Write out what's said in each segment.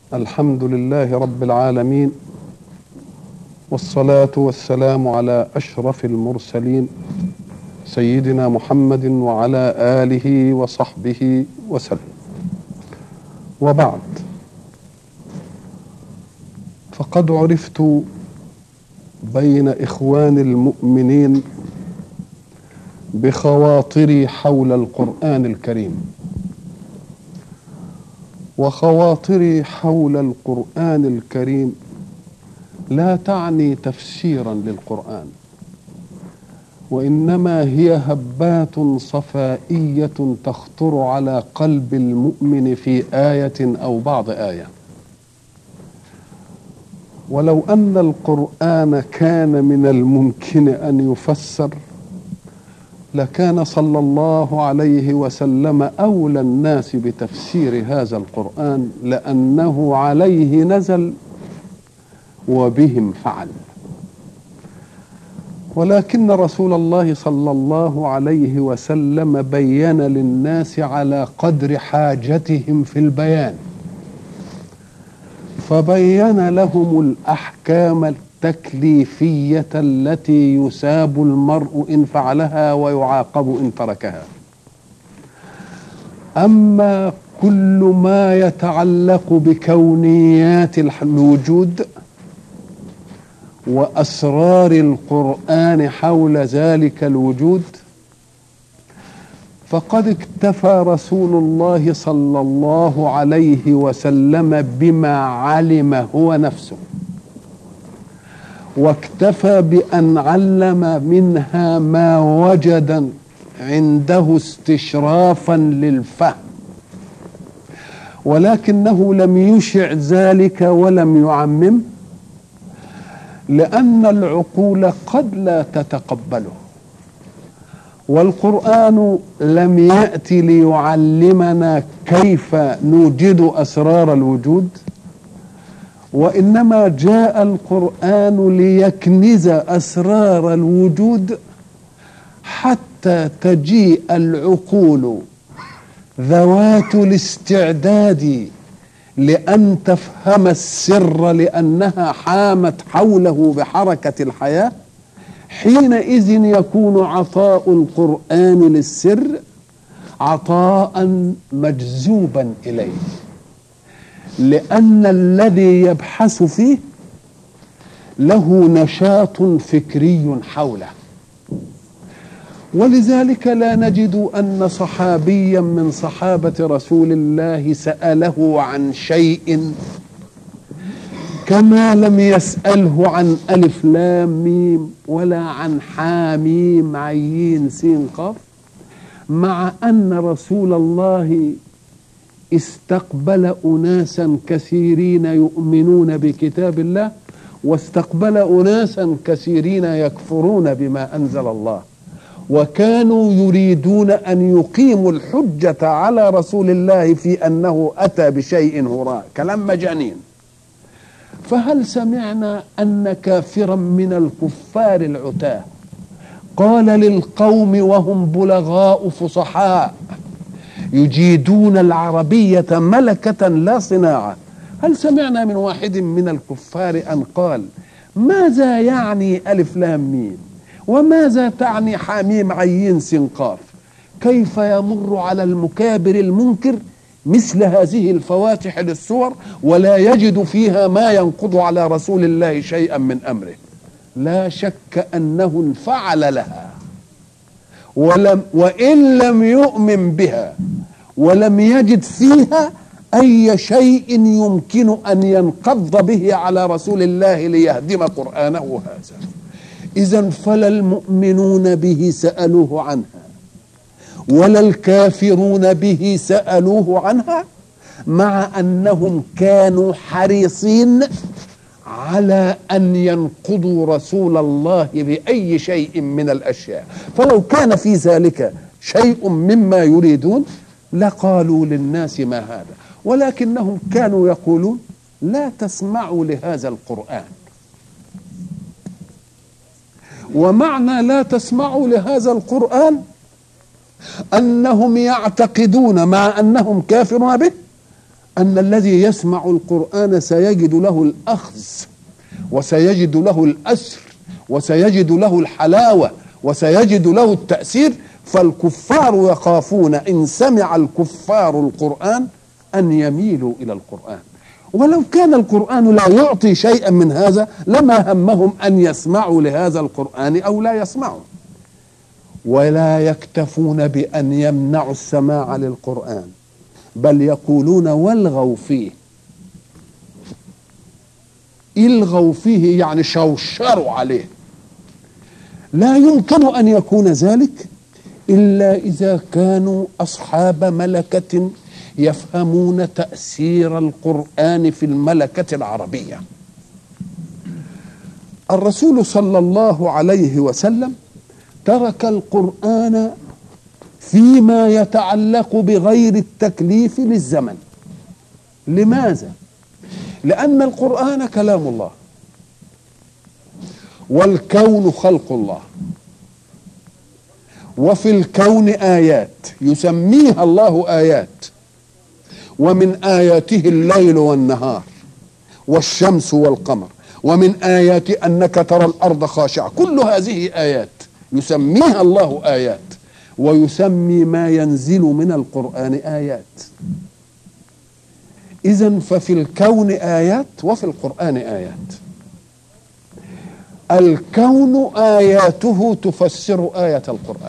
الحمد لله رب العالمين والصلاة والسلام على أشرف المرسلين سيدنا محمد وعلى آله وصحبه وسلم وبعد فقد عرفت بين إخوان المؤمنين بخواطري حول القرآن الكريم وخواطري حول القرآن الكريم لا تعني تفسيرا للقرآن وإنما هي هبات صفائية تخطر على قلب المؤمن في آية أو بعض آية ولو أن القرآن كان من الممكن أن يفسر لكان صلى الله عليه وسلم اولى الناس بتفسير هذا القران لانه عليه نزل وبهم فعل ولكن رسول الله صلى الله عليه وسلم بين للناس على قدر حاجتهم في البيان فبين لهم الاحكام التكليفيه التي يساب المرء ان فعلها ويعاقب ان تركها اما كل ما يتعلق بكونيات الوجود واسرار القران حول ذلك الوجود فقد اكتفى رسول الله صلى الله عليه وسلم بما علم هو نفسه واكتفى بان علم منها ما وجد عنده استشرافا للفهم ولكنه لم يشع ذلك ولم يعمم لان العقول قد لا تتقبله والقران لم يات ليعلمنا كيف نوجد اسرار الوجود وانما جاء القران ليكنز اسرار الوجود حتى تجيء العقول ذوات الاستعداد لان تفهم السر لانها حامت حوله بحركه الحياه حينئذ يكون عطاء القران للسر عطاء مجذوبا اليه لأن الذي يبحث فيه له نشاط فكري حوله ولذلك لا نجد أن صحابيا من صحابة رسول الله سأله عن شيء كما لم يسأله عن ألف لام ميم ولا عن حاميم عين سين قاف مع أن رسول الله استقبل اناسا كثيرين يؤمنون بكتاب الله واستقبل اناسا كثيرين يكفرون بما انزل الله وكانوا يريدون ان يقيموا الحجه على رسول الله في انه اتى بشيء هراء كلام مجانين فهل سمعنا ان كافرا من الكفار العتاه قال للقوم وهم بلغاء فصحاء يجيدون العربية ملكة لا صناعة هل سمعنا من واحد من الكفار أن قال ماذا يعني ألف لام ميم وماذا تعني حاميم عين سنقاف كيف يمر على المكابر المنكر مثل هذه الفواتح للسور ولا يجد فيها ما ينقض على رسول الله شيئا من أمره لا شك أنه انفعل لها ولم وإن لم يؤمن بها ولم يجد فيها أي شيء يمكن أن ينقض به على رسول الله ليهدم قرآنه هذا إذا فلا المؤمنون به سألوه عنها ولا الكافرون به سألوه عنها مع أنهم كانوا حريصين على ان ينقضوا رسول الله باي شيء من الاشياء فلو كان في ذلك شيء مما يريدون لقالوا للناس ما هذا ولكنهم كانوا يقولون لا تسمعوا لهذا القران ومعنى لا تسمعوا لهذا القران انهم يعتقدون مع انهم كافرون به أن الذي يسمع القرآن سيجد له الأخذ وسيجد له الأسر وسيجد له الحلاوة وسيجد له التأثير فالكفار يخافون إن سمع الكفار القرآن أن يميلوا إلى القرآن ولو كان القرآن لا يعطي شيئا من هذا لما همهم أن يسمعوا لهذا القرآن أو لا يسمعوا ولا يكتفون بأن يمنعوا السماع للقرآن بل يقولون والغوا فيه الغوا فيه يعني شوشروا عليه لا يمكن ان يكون ذلك الا اذا كانوا اصحاب ملكه يفهمون تاثير القران في الملكه العربيه الرسول صلى الله عليه وسلم ترك القران فيما يتعلق بغير التكليف للزمن لماذا لان القران كلام الله والكون خلق الله وفي الكون ايات يسميها الله ايات ومن اياته الليل والنهار والشمس والقمر ومن ايات انك ترى الارض خاشعه كل هذه ايات يسميها الله ايات ويسمي ما ينزل من القران ايات اذا ففي الكون ايات وفي القران ايات الكون اياته تفسر ايه القران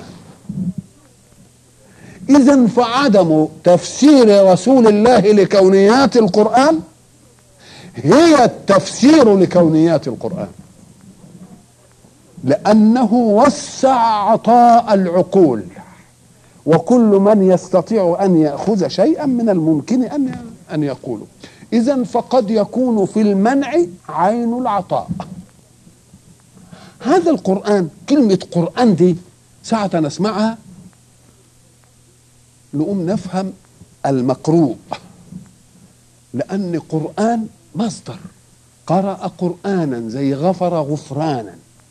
اذا فعدم تفسير رسول الله لكونيات القران هي التفسير لكونيات القران لانه وسع عطاء العقول وكل من يستطيع ان ياخذ شيئا من الممكن ان ان يقوله اذا فقد يكون في المنع عين العطاء هذا القرآن كلمة قرآن دي ساعة نسمعها نقوم نفهم المقروء لأن قرآن مصدر قرأ قرآنا زي غفر غفرانا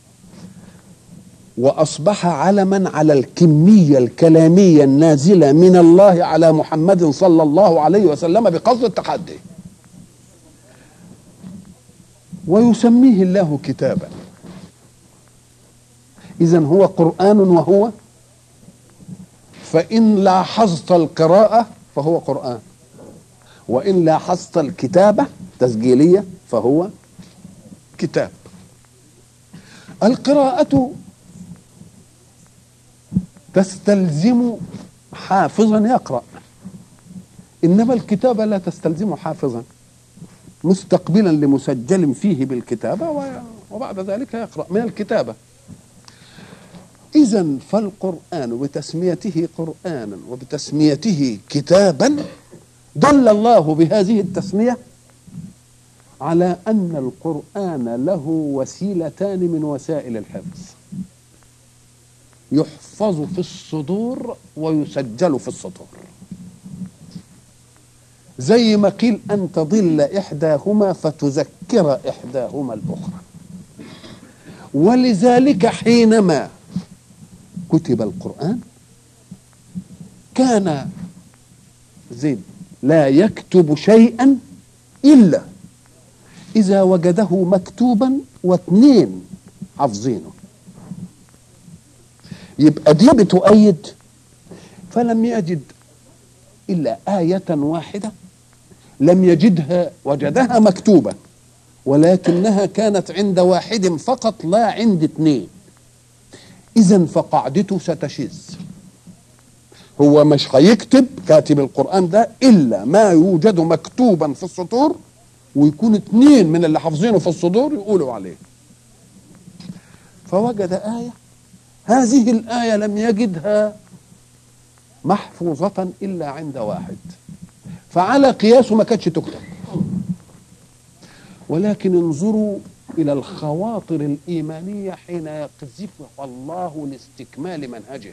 وأصبح علما على الكمية الكلامية النازلة من الله على محمد صلى الله عليه وسلم بقصد التحدي ويسميه الله كتابا إذا هو قرآن وهو فإن لاحظت القراءة فهو قرآن وإن لاحظت الكتابة تسجيلية فهو كتاب القراءة تستلزم حافظا يقرأ إنما الكتابة لا تستلزم حافظا مستقبلا لمسجل فيه بالكتابة وبعد ذلك يقرأ من الكتابة إذا فالقرآن بتسميته قرآنا وبتسميته كتابا دل الله بهذه التسمية على أن القرآن له وسيلتان من وسائل الحفظ يحفظ في الصدور ويسجل في السطور زي ما قيل أن تضل إحداهما فتذكر إحداهما الأخرى ولذلك حينما كتب القرآن كان زيد لا يكتب شيئا إلا إذا وجده مكتوبا واثنين حافظينه يبقى دي بتؤيد فلم يجد إلا آية واحدة لم يجدها وجدها مكتوبة ولكنها كانت عند واحد فقط لا عند اثنين اذا فقاعدته ستشذ هو مش هيكتب كاتب القران ده الا ما يوجد مكتوبا في السطور ويكون اثنين من اللي حافظينه في الصدور يقولوا عليه فوجد ايه هذه الايه لم يجدها محفوظه الا عند واحد فعلى قياسه ما كانتش تكتب ولكن انظروا إلى الخواطر الإيمانية حين يقذفها الله لاستكمال منهجه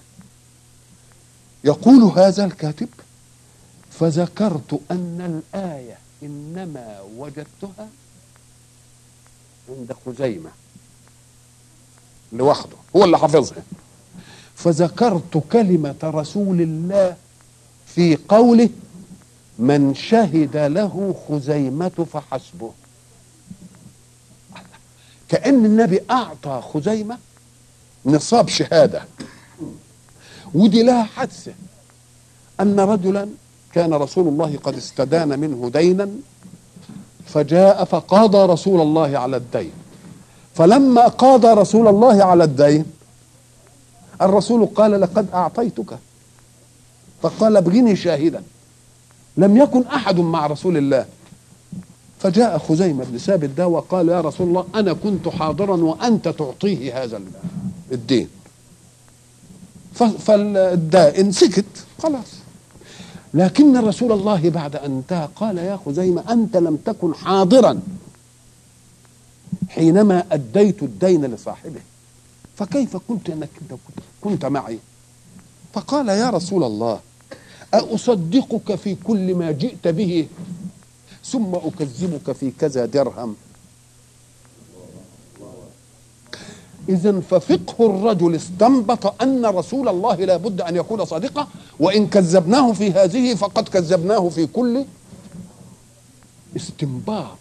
يقول هذا الكاتب فذكرت أن الآية إنما وجدتها عند خزيمة لوحده هو اللي حافظها فذكرت كلمة رسول الله في قوله من شهد له خزيمة فحسبه كأن النبي أعطى خزيمة نصاب شهادة ودي لها حادثة أن رجلا كان رسول الله قد استدان منه دينا فجاء فقاضى رسول الله على الدين فلما قاضى رسول الله على الدين الرسول قال لقد أعطيتك فقال ابغني شاهدا لم يكن أحد مع رسول الله فجاء خزيمة بن ثابت ده وقال يا رسول الله أنا كنت حاضرا وأنت تعطيه هذا الدين فالدائن سكت خلاص لكن رسول الله بعد أن انتهى قال يا خزيمة أنت لم تكن حاضرا حينما أديت الدين لصاحبه فكيف قلت أنك كنت معي فقال يا رسول الله أصدقك في كل ما جئت به ثم أكذبك في كذا درهم إذا ففقه الرجل استنبط أن رسول الله لا بد أن يكون صادقا وإن كذبناه في هذه فقد كذبناه في كل استنباط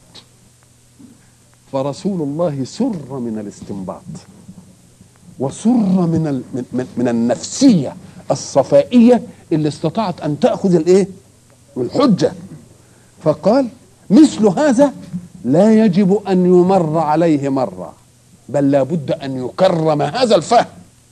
فرسول الله سر من الاستنباط وسر من من, من النفسيه الصفائيه اللي استطاعت ان تاخذ الايه؟ الحجه فقال مثل هذا لا يجب ان يمر عليه مره بل لابد ان يكرم هذا الفهم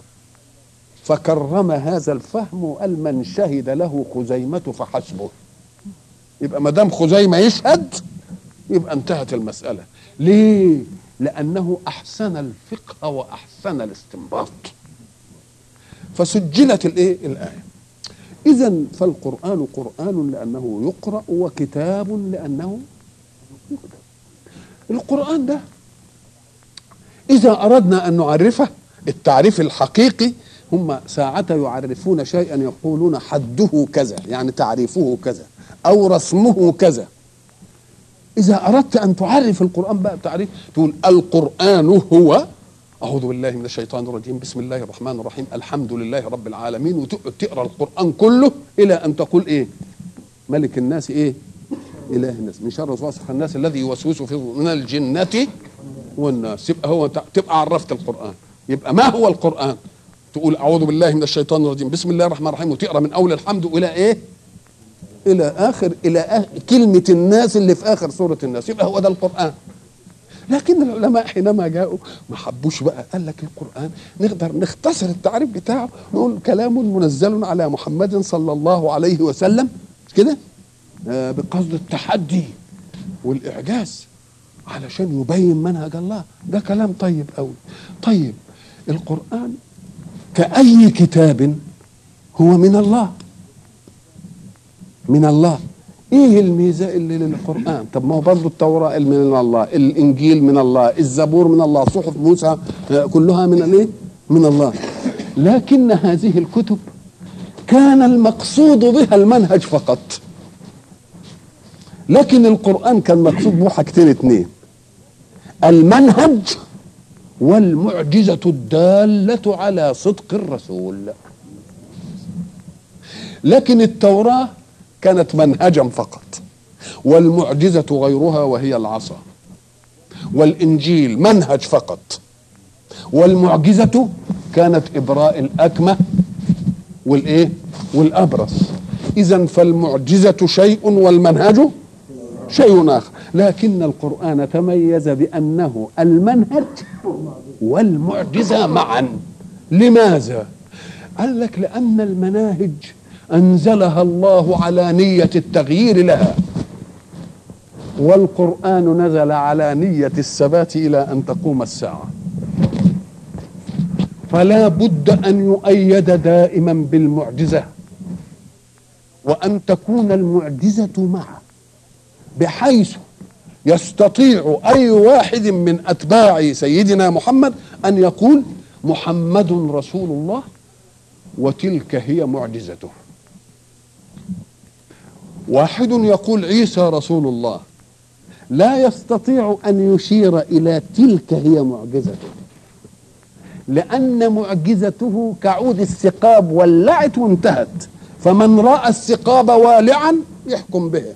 فكرم هذا الفهم وقال من شهد له خزيمة فحسبه يبقى ما دام خزيمة يشهد يبقى انتهت المسألة ليه؟ لأنه أحسن الفقه وأحسن الاستنباط فسجلت الإيه؟ الآية إذا فالقرآن قرآن لأنه يقرأ وكتاب لأنه يكتب القرآن ده إذا أردنا أن نعرفه التعريف الحقيقي هم ساعة يعرفون شيئا يقولون حده كذا يعني تعريفه كذا أو رسمه كذا إذا أردت أن تعرف القرآن بقى بتعريف تقول القرآن هو أعوذ بالله من الشيطان الرجيم بسم الله الرحمن الرحيم الحمد لله رب العالمين وتقعد تقرأ القرآن كله إلى أن تقول إيه ملك الناس إيه إله الناس من شر وسواس الناس الذي يوسوس في من الجنة والناس يبقى هو تبقى عرفت القرآن يبقى ما هو القرآن تقول أعوذ بالله من الشيطان الرجيم بسم الله الرحمن الرحيم وتقرأ من أول الحمد إلى إيه إلى آخر إلى آخر كلمة الناس اللي في آخر سورة الناس يبقى هو ده القرآن لكن العلماء حينما جاءوا ما حبوش بقى قال لك القرآن نقدر نختصر التعريف بتاعه نقول كلام منزل على محمد صلى الله عليه وسلم كده آه بقصد التحدي والإعجاز علشان يبين منهج الله ده كلام طيب قوي طيب القرآن كأي كتاب هو من الله من الله ايه الميزه اللي للقران طب ما هو برضه التوراه من الله الانجيل من الله الزبور من الله صحف موسى كلها من الايه من الله لكن هذه الكتب كان المقصود بها المنهج فقط لكن القران كان مقصود به حاجتين اتنين المنهج والمعجزه الداله على صدق الرسول لكن التوراه كانت منهجا فقط والمعجزة غيرها وهي العصا والإنجيل منهج فقط والمعجزة كانت إبراء الأكمة والإيه والأبرص إذا فالمعجزة شيء والمنهج شيء آخر لكن القرآن تميز بأنه المنهج والمعجزة معا لماذا؟ قال لك لأن المناهج انزلها الله على نيه التغيير لها والقران نزل على نيه الثبات الى ان تقوم الساعه فلا بد ان يؤيد دائما بالمعجزه وان تكون المعجزه معه بحيث يستطيع اي واحد من اتباع سيدنا محمد ان يقول محمد رسول الله وتلك هي معجزته واحد يقول عيسى رسول الله لا يستطيع ان يشير الى تلك هي معجزته لان معجزته كعود السقاب ولعت وانتهت فمن راى السقاب والعا يحكم بها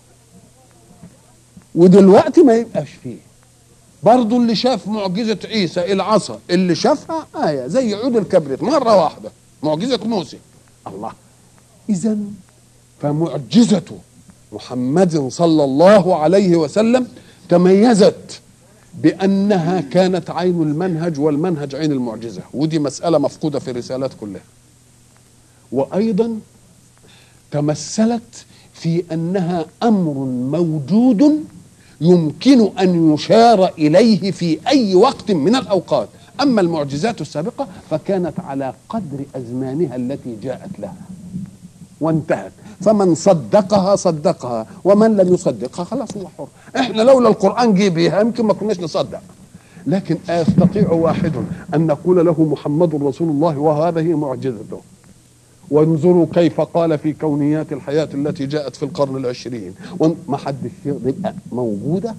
ودلوقتي ما يبقاش فيه برضه اللي شاف معجزة عيسى العصا اللي شافها آية زي عود الكبريت مرة واحدة معجزة موسى الله إذا فمعجزة محمد صلى الله عليه وسلم تميزت بأنها كانت عين المنهج والمنهج عين المعجزة ودي مسألة مفقودة في الرسالات كلها وأيضا تمثلت في أنها أمر موجود يمكن أن يشار إليه في أي وقت من الأوقات أما المعجزات السابقة فكانت على قدر أزمانها التي جاءت لها وانتهت فمن صدقها صدقها ومن لم يصدقها خلاص هو حر احنا لولا القرآن جه بيها يمكن ما كناش نصدق لكن أيستطيع واحد أن نقول له محمد رسول الله وهذه معجزته وانظروا كيف قال في كونيات الحياة التي جاءت في القرن العشرين ما حدش يبقى موجودة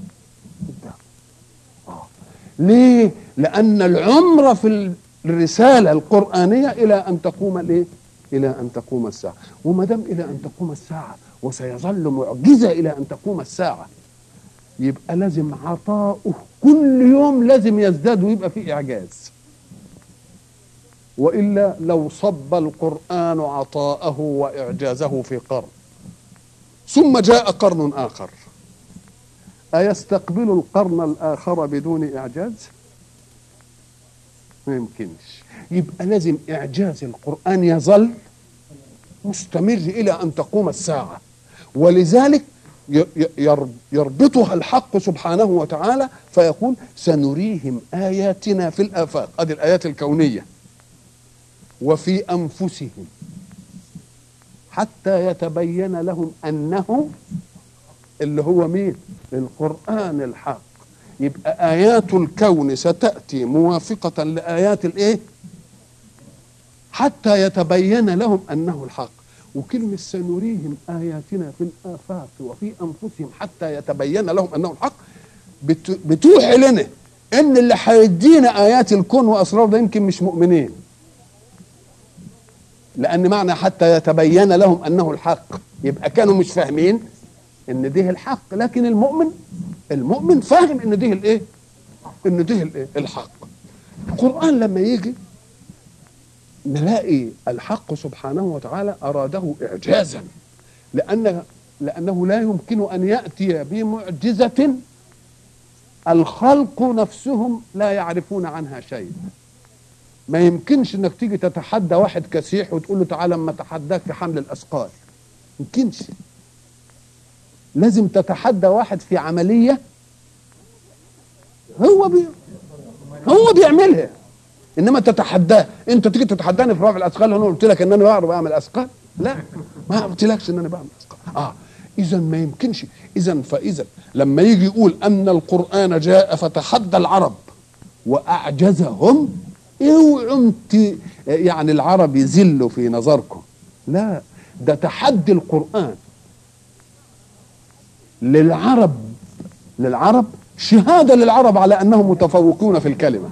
آه. ليه لأن العمر في الرسالة القرآنية إلى أن تقوم الإيه إلى أن تقوم الساعة وما دام إلى أن تقوم الساعة وسيظل معجزة إلى أن تقوم الساعة يبقى لازم عطاؤه كل يوم لازم يزداد ويبقى فيه إعجاز والا لو صب القران عطاءه واعجازه في قرن ثم جاء قرن اخر ايستقبل القرن الاخر بدون اعجاز ما يمكنش يبقى لازم اعجاز القران يظل مستمر الى ان تقوم الساعه ولذلك يربطها الحق سبحانه وتعالى فيقول سنريهم اياتنا في الافاق ادي الايات الكونيه وفي انفسهم حتى يتبين لهم انه اللي هو مين القران الحق يبقى ايات الكون ستاتي موافقه لايات الايه حتى يتبين لهم انه الحق وكلمة سنريهم آياتنا في الآفاق وفي أنفسهم حتى يتبين لهم أنه الحق بتوحي لنا إن اللي هيدينا آيات الكون وأسرار ده يمكن مش مؤمنين لان معنى حتى يتبين لهم انه الحق يبقى كانوا مش فاهمين ان ده الحق لكن المؤمن المؤمن فاهم ان ده الايه ان ده الايه الحق القران لما يجي نلاقي الحق سبحانه وتعالى اراده اعجازا لان لانه لا يمكن ان ياتي بمعجزه الخلق نفسهم لا يعرفون عنها شيء ما يمكنش انك تيجي تتحدى واحد كسيح وتقول له تعالى اما اتحداك في حمل الاثقال يمكنش لازم تتحدى واحد في عمليه هو بي هو بيعملها انما تتحداه انت تيجي تتحداني في رفع الاثقال انا قلت لك ان انا بعرف اعمل اثقال لا ما قلتلكش ان انا بعمل اثقال اه اذا ما يمكنش اذا فاذا لما يجي يقول ان القران جاء فتحدى العرب واعجزهم اوعوا يعني العرب يذلوا في نظركم لا ده تحدي القرآن للعرب للعرب شهادة للعرب على أنهم متفوقون في الكلمة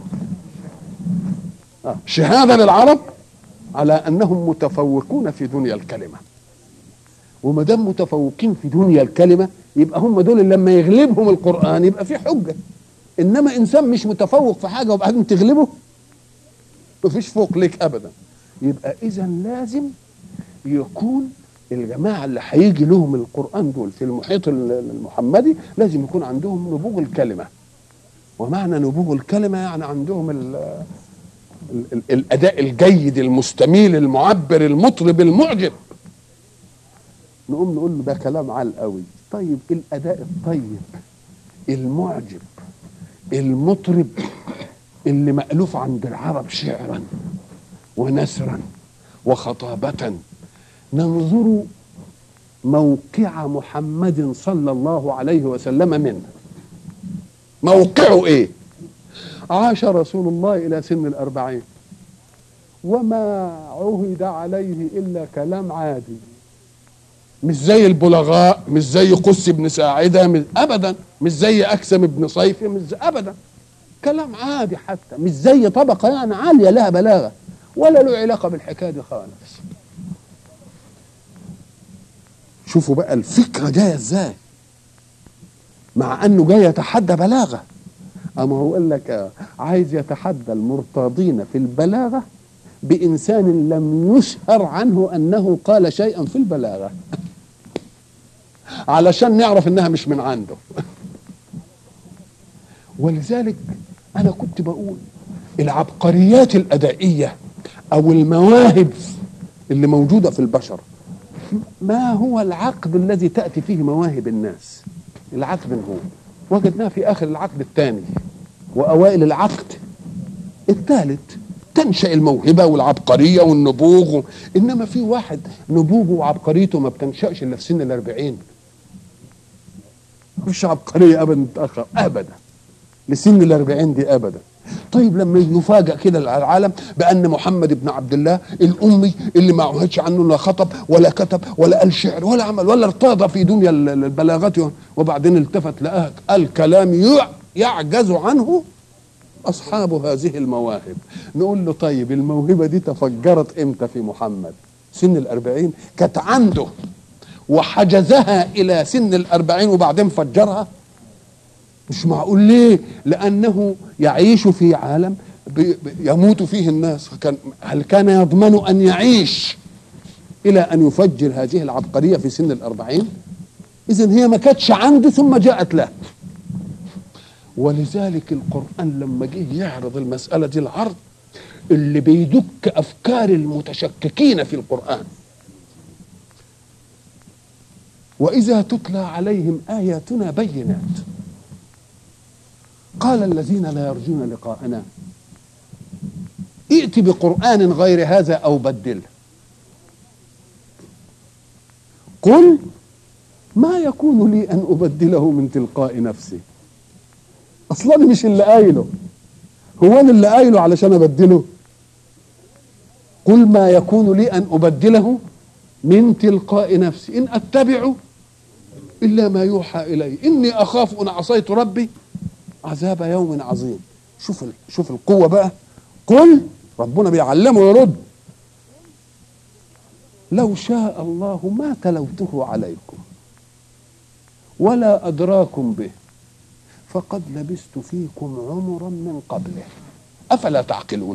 شهادة للعرب على أنهم متفوقون في دنيا الكلمة وما دام متفوقين في دنيا الكلمة يبقى هم دول لما يغلبهم القرآن يبقى في حجة إنما إنسان مش متفوق في حاجة وبعدين تغلبه مفيش فوق ليك ابدا يبقى اذا لازم يكون الجماعه اللي هيجي لهم القران دول في المحيط المحمدي لازم يكون عندهم نبوغ الكلمه ومعنى نبوغ الكلمه يعني عندهم ال ال ال الاداء الجيد المستميل المعبر المطرب المعجب نقوم نقول له ده كلام عال قوي طيب الاداء الطيب المعجب المطرب اللي مألوف عند العرب شعرا ونثرا وخطابة ننظر موقع محمد صلى الله عليه وسلم منه موقعه ايه عاش رسول الله الى سن الاربعين وما عهد عليه الا كلام عادي مش زي البلغاء مش زي قس بن ساعده مش ابدا مش زي اكسم بن صيفي مش زي ابدا كلام عادي حتى مش زي طبقه يعني عاليه لها بلاغه ولا له علاقه بالحكايه دي خالص شوفوا بقى الفكره جايه ازاي مع انه جاي يتحدى بلاغه اما هو قال لك آه، عايز يتحدى المرتاضين في البلاغه بانسان لم يشهر عنه انه قال شيئا في البلاغه علشان نعرف انها مش من عنده ولذلك انا كنت بقول العبقريات الادائيه او المواهب اللي موجوده في البشر ما هو العقد الذي تاتي فيه مواهب الناس العقد هو وجدناه في اخر العقد الثاني واوائل العقد الثالث تنشا الموهبه والعبقريه والنبوغ و... انما في واحد نبوغه وعبقريته ما بتنشاش الا في سن الأربعين مفيش عبقريه ابدا تتاخر ابدا لسن الأربعين دي ابدا طيب لما نفاجأ كده العالم بأن محمد بن عبد الله الأمي اللي ما عهدش عنه لا خطب ولا كتب ولا قال شعر ولا عمل ولا ارتضى في دنيا البلاغة وبعدين التفت لقاه قال كلام يعجز عنه أصحاب هذه المواهب نقول له طيب الموهبة دي تفجرت إمتى في محمد سن الأربعين كانت عنده وحجزها إلى سن الأربعين وبعدين فجرها مش معقول ليه لأنه يعيش في عالم يموت فيه الناس كان هل كان يضمن أن يعيش إلى أن يفجر هذه العبقرية في سن الأربعين إذن هي ما كانتش عنده ثم جاءت له ولذلك القرآن لما جه يعرض المسألة دي العرض اللي بيدك أفكار المتشككين في القرآن وإذا تتلى عليهم آياتنا بينات قال الذين لا يرجون لقاءنا ائت بقرآن غير هذا أو بدله قل ما يكون لي أن أبدله من تلقاء نفسي أصلا مش اللي قايله هو أنا اللي قايله علشان أبدله قل ما يكون لي أن أبدله من تلقاء نفسي إن أتبع إلا ما يوحى إلي إني أخاف أن عصيت ربي عذاب يوم عظيم شوف شوف القوه بقى قل ربنا بيعلمه يرد لو شاء الله ما تلوته عليكم ولا ادراكم به فقد لبست فيكم عمرا من قبله افلا تعقلون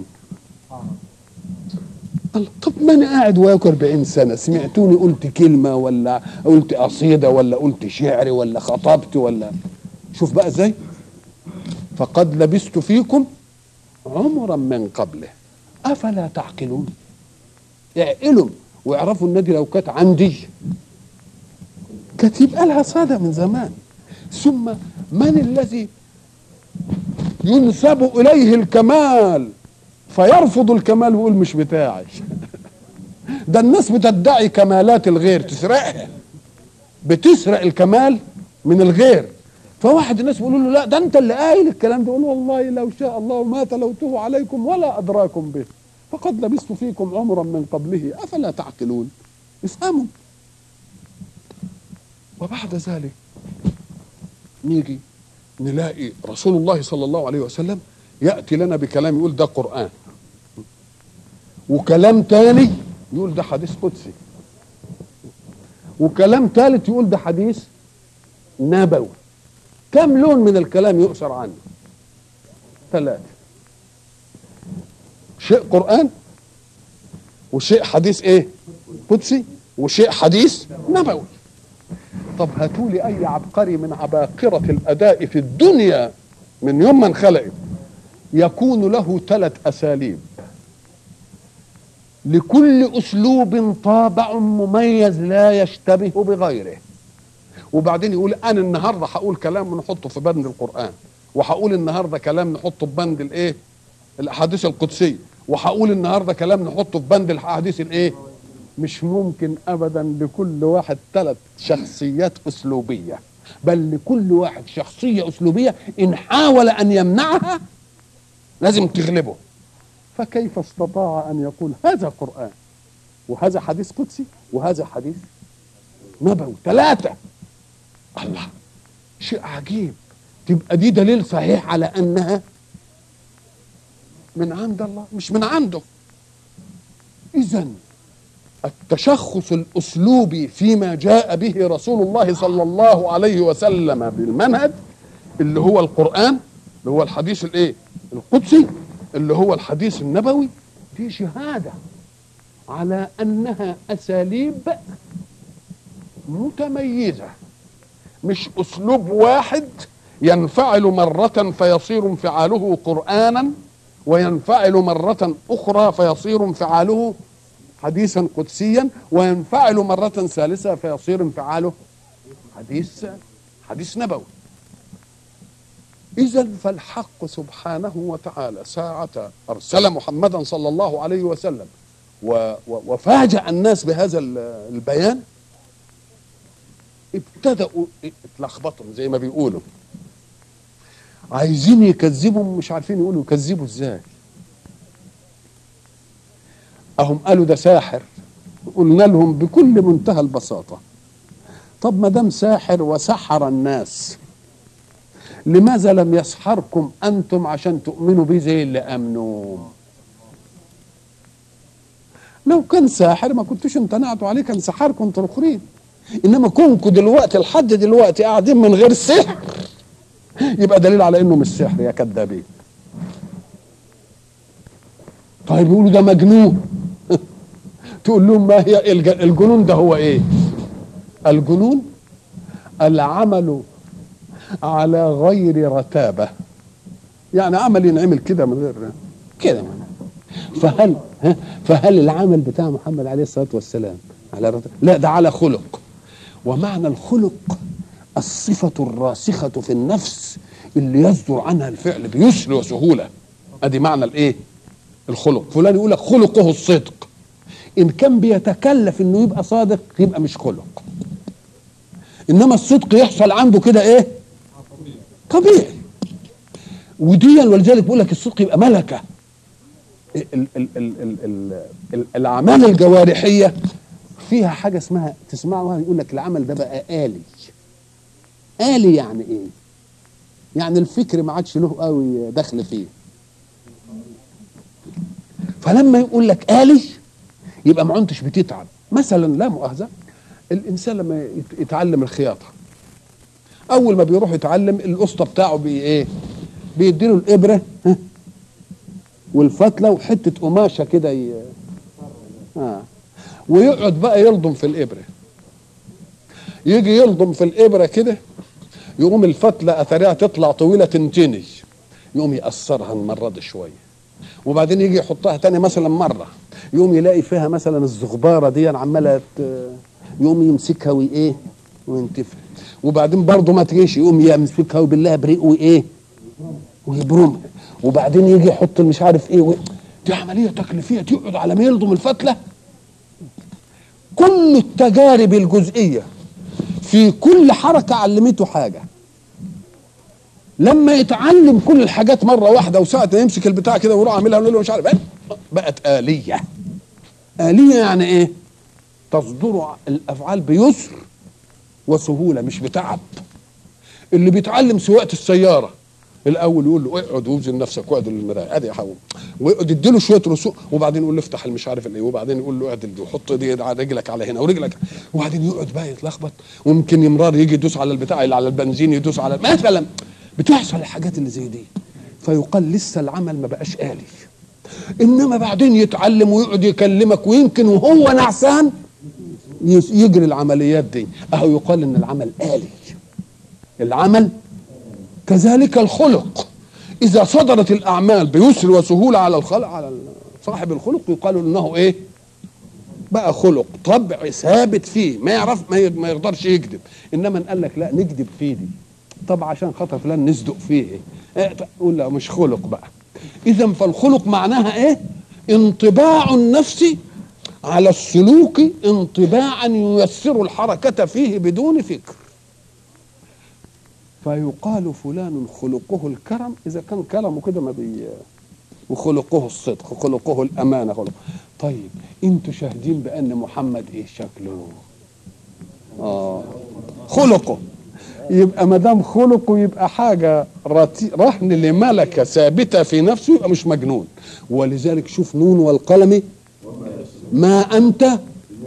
طب ما انا قاعد وياكم 40 سنه سمعتوني قلت كلمه ولا قلت قصيده ولا قلت شعر ولا خطبت ولا شوف بقى ازاي فقد لبست فيكم عمرا من قبله افلا تعقلون اعقلوا واعرفوا النادي لو كانت عندي كانت يبقى لها صدى من زمان ثم من الذي ينسب اليه الكمال فيرفض الكمال ويقول مش بتاعي ده الناس بتدعي كمالات الغير تسرقها بتسرق الكمال من الغير فواحد الناس بيقولوا له لا ده انت اللي قايل الكلام ده يقول والله لو شاء الله ما تلوته عليكم ولا ادراكم به فقد لبثت فيكم عمرا من قبله افلا تعقلون افهموا وبعد ذلك نيجي نلاقي رسول الله صلى الله عليه وسلم ياتي لنا بكلام يقول ده قران وكلام تاني يقول ده حديث قدسي وكلام ثالث يقول ده حديث نبوي كم لون من الكلام يؤثر عنه ثلاثة شيء قرآن وشيء حديث ايه قدسي وشيء حديث نبوي طب هاتوا لي اي عبقري من عباقرة الاداء في الدنيا من يوم ما انخلقت يكون له ثلاث اساليب لكل اسلوب طابع مميز لا يشتبه بغيره وبعدين يقول انا النهارده هقول كلام نحطه في بند القران وهقول النهارده كلام نحطه في بند الايه الاحاديث القدسيه وهقول النهارده كلام نحطه في بند الاحاديث الايه مش ممكن ابدا لكل واحد ثلاث شخصيات اسلوبيه بل لكل واحد شخصيه اسلوبيه ان حاول ان يمنعها لازم تغلبه فكيف استطاع ان يقول هذا قران وهذا حديث قدسي وهذا حديث نبوي ثلاثه الله شيء عجيب تبقى دي دليل صحيح على انها من عند الله مش من عنده اذا التشخص الاسلوبي فيما جاء به رسول الله صلى الله عليه وسلم بالمنهج اللي هو القران اللي هو الحديث الايه القدسي اللي هو الحديث النبوي في شهاده على انها اساليب متميزه مش اسلوب واحد ينفعل مره فيصير انفعاله قرانا وينفعل مره اخرى فيصير انفعاله حديثا قدسيا وينفعل مرة ثالثة فيصير انفعاله حديث حديث نبوي إذا فالحق سبحانه وتعالى ساعة أرسل محمدا صلى الله عليه وسلم و و وفاجأ الناس بهذا البيان ابتدأوا اتلخبطوا زي ما بيقولوا عايزين يكذبوا مش عارفين يقولوا يكذبوا ازاي اهم قالوا ده ساحر قلنا لهم بكل منتهى البساطه طب ما دام ساحر وسحر الناس لماذا لم يسحركم انتم عشان تؤمنوا به زي اللي امنوا لو كان ساحر ما كنتوش امتنعتوا عليه كان سحركم انتوا الاخرين انما كونكم دلوقتي لحد دلوقتي قاعدين من غير سحر يبقى دليل على انه مش سحر يا كذابين طيب يقولوا ده مجنون تقول لهم ما هي الجنون ده هو ايه الجنون العمل على غير رتابه يعني عمل ينعمل كده من غير كده فهل فهل العمل بتاع محمد عليه الصلاه والسلام على رتابة لا ده على خلق ومعنى الخلق الصفة الراسخة في النفس اللي يصدر عنها الفعل بيسر وسهولة ادي معنى الايه الخلق فلان يقول لك خلقه الصدق ان كان بيتكلف انه يبقى صادق يبقى مش خلق انما الصدق يحصل عنده كده ايه طبيعي وديا ولذلك بيقول لك الصدق يبقى ملكه ال ال ال ال ال ال الاعمال الجوارحيه فيها حاجه اسمها تسمعوها يقول لك العمل ده بقى آلي آلي يعني ايه يعني الفكر ما عادش له قوي دخل فيه فلما يقول لك آلي يبقى ما عدتش بتتعب مثلا لا مؤاخذة الإنسان لما يتعلم الخياطة أول ما بيروح يتعلم الأسطى بتاعه بي إيه بيديله الإبرة والفتلة وحتة قماشة كده ي... آه. ويقعد بقى يلضم في الإبرة يجي يلضم في الإبرة كده يقوم الفتلة أثرها تطلع طويلة تنتني يقوم يقصرها المرة دي شوية وبعدين يجي يحطها تاني مثلا مرة يقوم يلاقي فيها مثلا الزغبارة دي عمالة يقوم يمسكها وإيه وينتفع وبعدين برضه ما تجيش يقوم يمسكها وبالله بريق وإيه ويبرمها وبعدين يجي يحط مش عارف إيه و... دي عملية تكليفية تقعد على ما يلضم الفتلة كل التجارب الجزئية في كل حركة علمته حاجة لما يتعلم كل الحاجات مرة واحدة وساعة يمسك البتاع كده ويروح عاملها ونقول له مش عارف ايه بقت آلية آلية يعني ايه تصدر الأفعال بيسر وسهولة مش بتعب اللي بيتعلم سواقة السيارة الاول يقول له اقعد ووزن نفسك واعدل المرايه ادي يا حبيبي ويقعد يديله شويه رسوم وبعدين يقول له افتح المش عارف الايه وبعدين يقول له اعدل دي وحط دي على رجلك على هنا ورجلك وبعدين يقعد بقى يتلخبط ويمكن يمرار يجي يدوس على البتاع اللي على البنزين يدوس على مثلا بتحصل الحاجات اللي زي دي فيقال لسه العمل ما بقاش آلي انما بعدين يتعلم ويقعد يكلمك ويمكن وهو نعسان يجري العمليات دي اهو يقال ان العمل آلي العمل كذلك الخلق اذا صدرت الاعمال بيسر وسهوله على الخلق على صاحب الخلق يقال انه ايه بقى خلق طبع ثابت فيه ما يعرف ما يقدرش يكذب انما قال لك لا نكذب فيه دي طب عشان خاطر فلان نصدق فيه ايه تقول لا مش خلق بقى اذا فالخلق معناها ايه انطباع النفس على السلوك انطباعا ييسر الحركه فيه بدون فكر فيقال فلان خلقه الكرم اذا كان كرمه كده ما بي وخلقه الصدق خلقه الامانه خلق طيب انتوا شاهدين بان محمد ايه شكله اه خلقه يبقى ما دام خلقه يبقى حاجه رهن لملكه ثابته في نفسه يبقى مش مجنون ولذلك شوف نون والقلم ما انت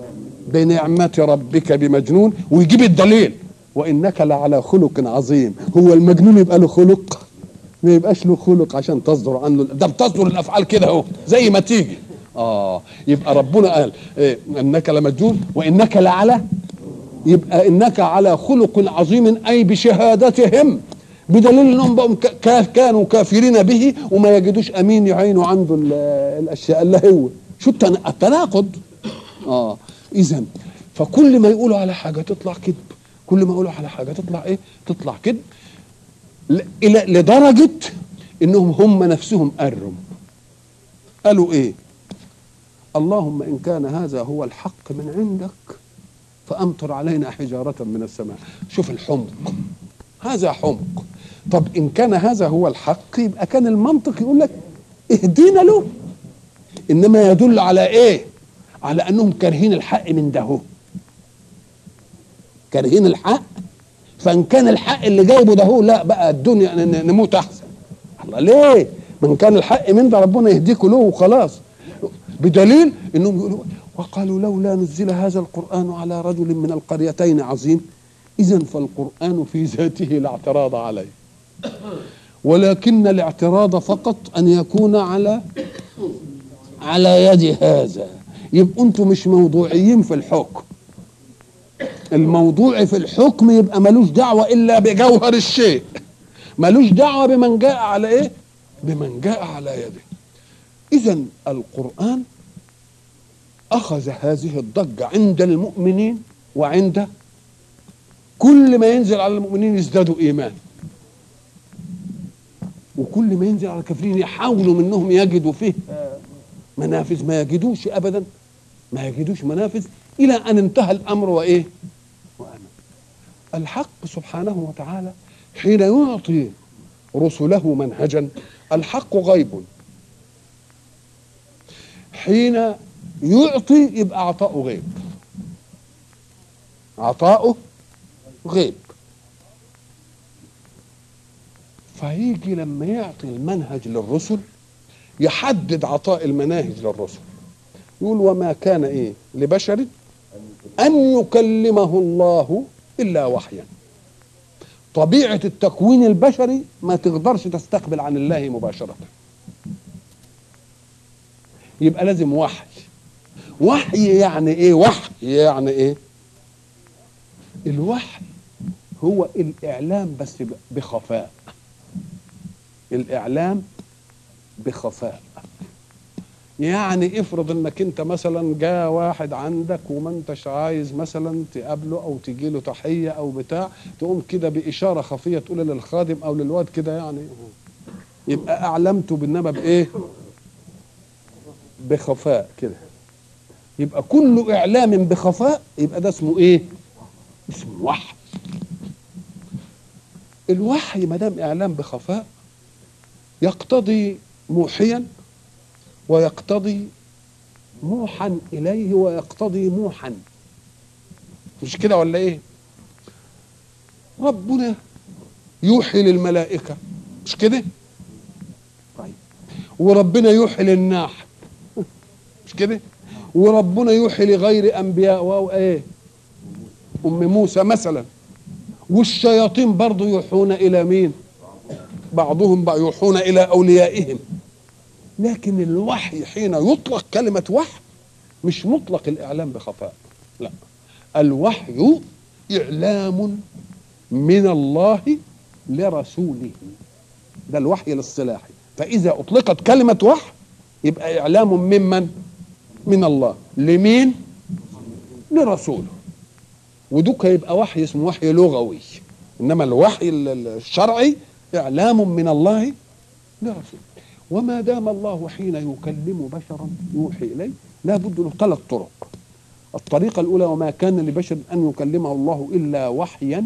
بنعمة ربك بمجنون ويجيب الدليل وإنك لعلى خلق عظيم هو المجنون يبقى له خلق ما يبقاش له خلق عشان تصدر عنه ده بتصدر الافعال كده اهو زي ما تيجي اه يبقى ربنا قال إيه انك لمجنون وانك لعلى يبقى انك على خلق عظيم اي بشهادتهم بدليل انهم بقوا كا كانوا كافرين به وما يجدوش امين يعينوا عنده الاشياء اللي هو شو التناقض اه اذا فكل ما يقولوا على حاجه تطلع كذب كل ما يقولوا على حاجه تطلع ايه تطلع كذب الى لدرجه انهم هم نفسهم قروا قالوا ايه اللهم ان كان هذا هو الحق من عندك فامطر علينا حجاره من السماء شوف الحمق هذا حمق طب ان كان هذا هو الحق يبقى كان المنطق يقول لك اهدينا له انما يدل على ايه على انهم كارهين الحق من ده كارهين الحق فان كان الحق اللي جايبه ده هو لا بقى الدنيا نموت احسن الله ليه من كان الحق من ده ربنا يهديكوا له وخلاص بدليل انهم يقولوا وقالوا لولا نزل هذا القران على رجل من القريتين عظيم اذا فالقران في ذاته لا اعتراض عليه ولكن الاعتراض فقط ان يكون على على يد هذا يبقوا انتم مش موضوعيين في الحكم الموضوع في الحكم يبقى ملوش دعوة إلا بجوهر الشيء ملوش دعوة بمن جاء على إيه بمن جاء على يده إذا القرآن أخذ هذه الضجة عند المؤمنين وعند كل ما ينزل على المؤمنين يزدادوا إيمان وكل ما ينزل على الكافرين يحاولوا منهم يجدوا فيه منافذ ما يجدوش أبدا ما يجدوش منافذ إلى أن انتهى الأمر وإيه وأنا الحق سبحانه وتعالى حين يعطي رسله منهجا الحق غيب حين يعطي يبقى عطاؤه غيب عطاؤه غيب فيجي لما يعطي المنهج للرسل يحدد عطاء المناهج للرسل يقول وما كان ايه لبشر ان يكلمه الله الا وحيا طبيعه التكوين البشري ما تقدرش تستقبل عن الله مباشره يبقى لازم وحي وحي يعني ايه وحي يعني ايه الوحي هو الاعلام بس بخفاء الاعلام بخفاء يعني افرض انك انت مثلا جاء واحد عندك وما انتش عايز مثلا تقابله او تجي له تحيه او بتاع تقوم كده باشاره خفيه تقول للخادم او للواد كده يعني يبقى اعلمته بالنبى بايه؟ بخفاء كده يبقى كل اعلام بخفاء يبقى ده اسمه ايه؟ اسمه وحي الوحي ما دام اعلام بخفاء يقتضي موحيا ويقتضي موحا اليه ويقتضي موحا مش كده ولا ايه ربنا يوحي للملائكه مش كده طيب وربنا يوحي للناح مش كده وربنا يوحي لغير انبياء واو ايه ام موسى مثلا والشياطين برضه يوحون الى مين بعضهم بقى يوحون الى اوليائهم لكن الوحي حين يطلق كلمة وحي مش مطلق الإعلام بخفاء لا الوحي إعلام من الله لرسوله ده الوحي الاصطلاحي فإذا أطلقت كلمة وحي يبقى إعلام ممن من الله لمين لرسوله ودوك يبقى وحي اسمه وحي لغوي إنما الوحي الشرعي إعلام من الله لرسوله وما دام الله حين يكلم بشرا يوحي اليه لا بد له ثلاث طرق الطريقة الأولى وما كان لبشر أن يكلمه الله إلا وحيا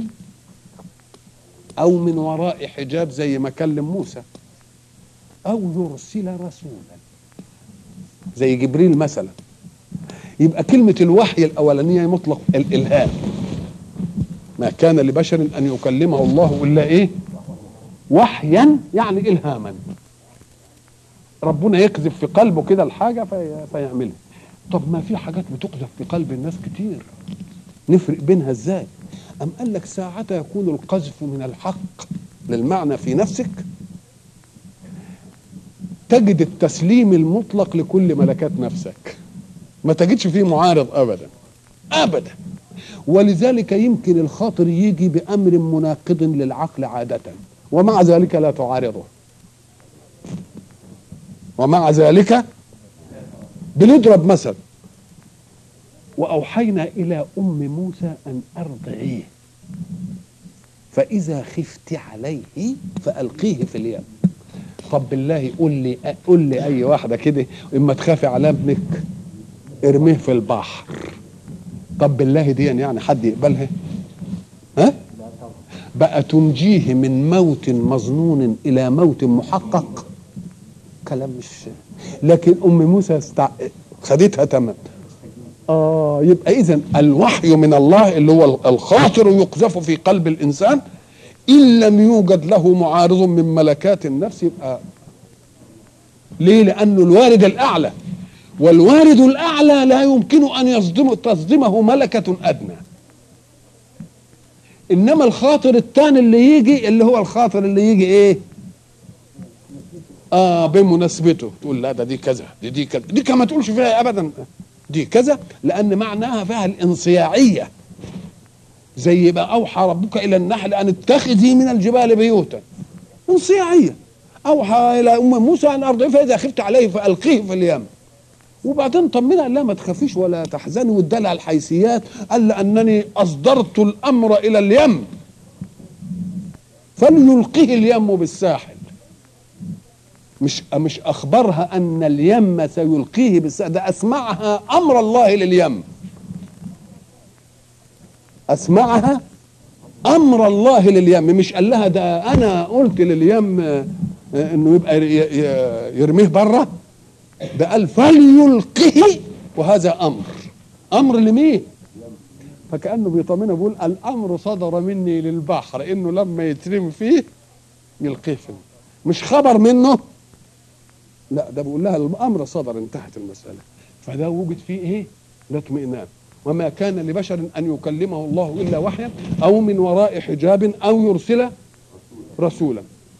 أو من وراء حجاب زي ما كلم موسى أو يرسل رسولا زي جبريل مثلا يبقى كلمة الوحي الأولانية مطلق الإلهام ما كان لبشر أن يكلمه الله إلا إيه وحيا يعني إلهاما ربنا يقذف في قلبه كده الحاجة في... فيعملها طب ما في حاجات بتقذف في قلب الناس كتير نفرق بينها ازاي أم قال لك ساعة يكون القذف من الحق للمعنى في نفسك تجد التسليم المطلق لكل ملكات نفسك ما تجدش فيه معارض أبدا أبدا ولذلك يمكن الخاطر يجي بأمر مناقض للعقل عادة ومع ذلك لا تعارضه ومع ذلك بنضرب مثل وأوحينا إلى أم موسى أن أرضعيه فإذا خفت عليه فألقيه في اليم طب بالله قول لي قول لي أي واحدة كده إما تخافي على ابنك ارميه في البحر طب بالله دي يعني حد يقبلها ها بقى تنجيه من موت مظنون إلى موت محقق كلام مش لكن أم موسى استع... خدتها تمام آه يبقى إذا الوحي من الله اللي هو الخاطر يقذف في قلب الإنسان إن لم يوجد له معارض من ملكات النفس يبقى ليه؟ لأنه الوارد الأعلى والوارد الأعلى لا يمكن أن يصدم تصدمه ملكة أدنى إنما الخاطر الثاني اللي يجي اللي هو الخاطر اللي يجي إيه؟ آه بمناسبته تقول لا ده دي كذا دي دي كذا دي كما تقولش فيها أبدا دي كذا لأن معناها فيها الانصياعية زي ما أوحى ربك إلى النحل أن اتخذي من الجبال بيوتا انصياعية أوحى إلى أم موسى أن أرضعيه فإذا خفت عليه فألقيه في اليم وبعدين طمنها لا ما تخافيش ولا تحزني وادالها الحيثيات قال لأنني أصدرت الأمر إلى اليم فليلقيه اليم بالساحل مش مش اخبرها ان اليم سيلقيه بالساحل ده اسمعها امر الله لليم اسمعها امر الله لليم مش قال لها ده انا قلت لليم انه يبقى يرميه بره ده قال فليلقه وهذا امر امر لمين فكانه بيطمنها بيقول الامر صدر مني للبحر انه لما يترمي فيه يلقيه فيه مش خبر منه لا ده بيقول لها الامر صدر انتهت المساله فده وجد فيه ايه؟ الاطمئنان وما كان لبشر ان يكلمه الله الا وحيا او من وراء حجاب او يرسل رسولا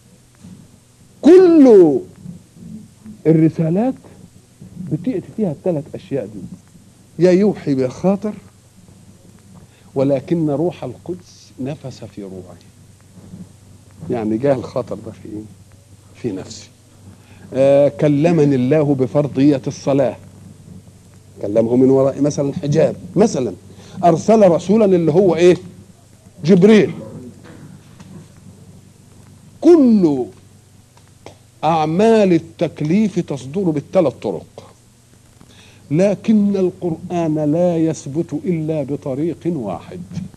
كل الرسالات بتأتي فيها الثلاث اشياء دي يا يوحي بخاطر ولكن روح القدس نفس في روعي يعني جاء الخاطر ده في ايه؟ في نفسي آه كلمني الله بفرضية الصلاة كلمه من وراء مثلا حجاب مثلا أرسل رسولا اللي هو إيه جبريل كل أعمال التكليف تصدر بالثلاث طرق لكن القرآن لا يثبت إلا بطريق واحد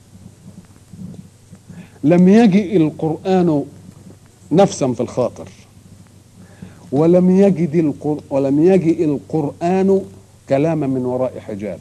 لم يجئ القرآن نفسا في الخاطر ولم يجد القر... ولم يجئ القرآن كلاما من وراء حجاب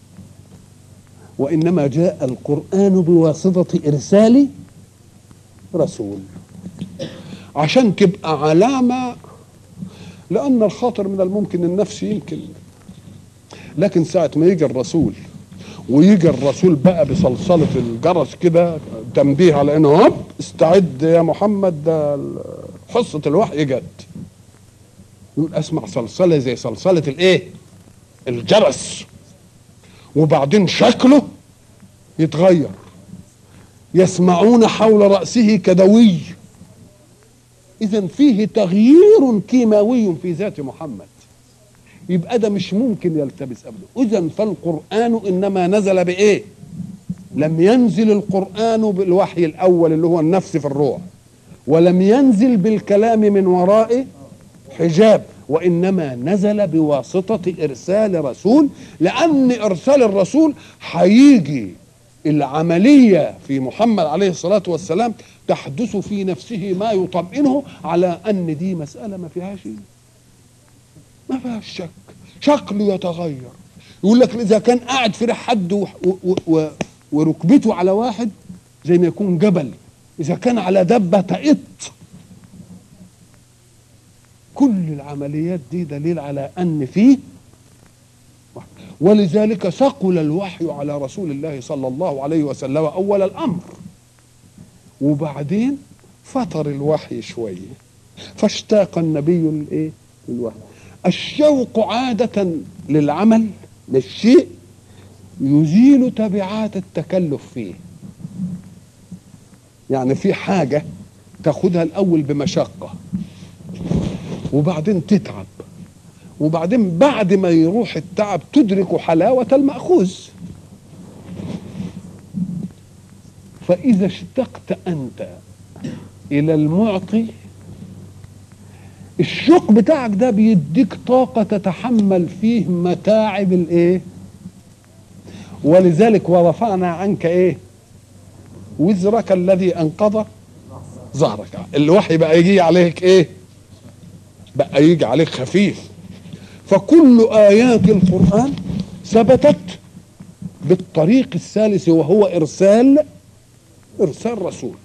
وإنما جاء القرآن بواسطة إرسال رسول عشان تبقى علامة لأن الخاطر من الممكن النفس يمكن لكن ساعة ما يجي الرسول ويجي الرسول بقى بصلصلة الجرس كده تنبيه على انه هوب استعد يا محمد ده حصة الوحي جت يقول اسمع صلصلة زي صلصلة الايه الجرس وبعدين شكله يتغير يسمعون حول رأسه كدوي إذا فيه تغيير كيماوي في ذات محمد يبقى ده مش ممكن يلتبس ابدا اذا فالقران انما نزل بايه لم ينزل القران بالوحي الاول اللي هو النفس في الروح ولم ينزل بالكلام من وراء حجاب وانما نزل بواسطه ارسال رسول لان ارسال الرسول هيجي العمليه في محمد عليه الصلاه والسلام تحدث في نفسه ما يطمئنه على ان دي مساله ما فيهاش ما فيهاش شك شكله يتغير يقول لك اذا كان قاعد في حد و و و وركبته على واحد زي ما يكون جبل اذا كان على دبه تئط كل العمليات دي دليل على ان فيه ولذلك ثقل الوحي على رسول الله صلى الله عليه وسلم أول الأمر وبعدين فتر الوحي شوية فاشتاق النبي الايه للوحي الشوق عادة للعمل للشيء يزيل تبعات التكلف فيه يعني في حاجة تاخدها الأول بمشقة وبعدين تتعب وبعدين بعد ما يروح التعب تدرك حلاوة المأخوذ فإذا اشتقت أنت إلى المعطي الشوق بتاعك ده بيديك طاقة تتحمل فيه متاعب الايه ولذلك ورفعنا عنك ايه وزرك الذي انقض ظهرك الوحي بقى يجي عليك ايه بقى يجي عليك خفيف فكل ايات القران ثبتت بالطريق الثالث وهو ارسال ارسال رسول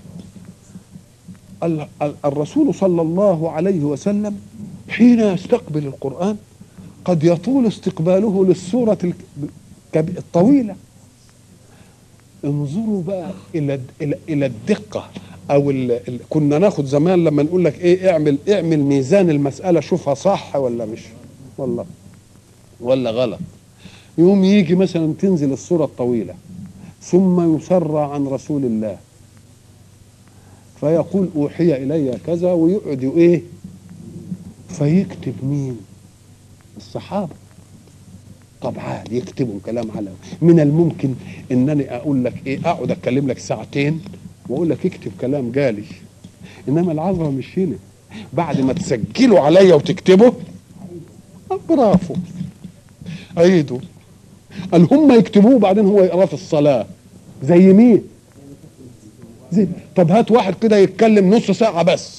الرسول صلى الله عليه وسلم حين يستقبل القرآن قد يطول استقباله للسورة الطويلة انظروا بقى إلى إلى إلى الدقة أو ال كنا ناخد زمان لما نقول لك إيه اعمل اعمل ميزان المسألة شوفها صح ولا مش والله ولا غلط يوم يجي مثلا تنزل السورة الطويلة ثم يسرى عن رسول الله فيقول اوحي الي كذا ويقعد ايه فيكتب مين الصحابه طب عادي يكتبوا كلام على من الممكن انني اقول لك ايه اقعد اتكلم لك ساعتين واقول لك اكتب كلام جالي انما العذراء مش هنا بعد ما تسجله عليا وتكتبه برافو عيدوا قال هم يكتبوه بعدين هو يقراه في الصلاه زي مين زي طب هات واحد كده يتكلم نص ساعة بس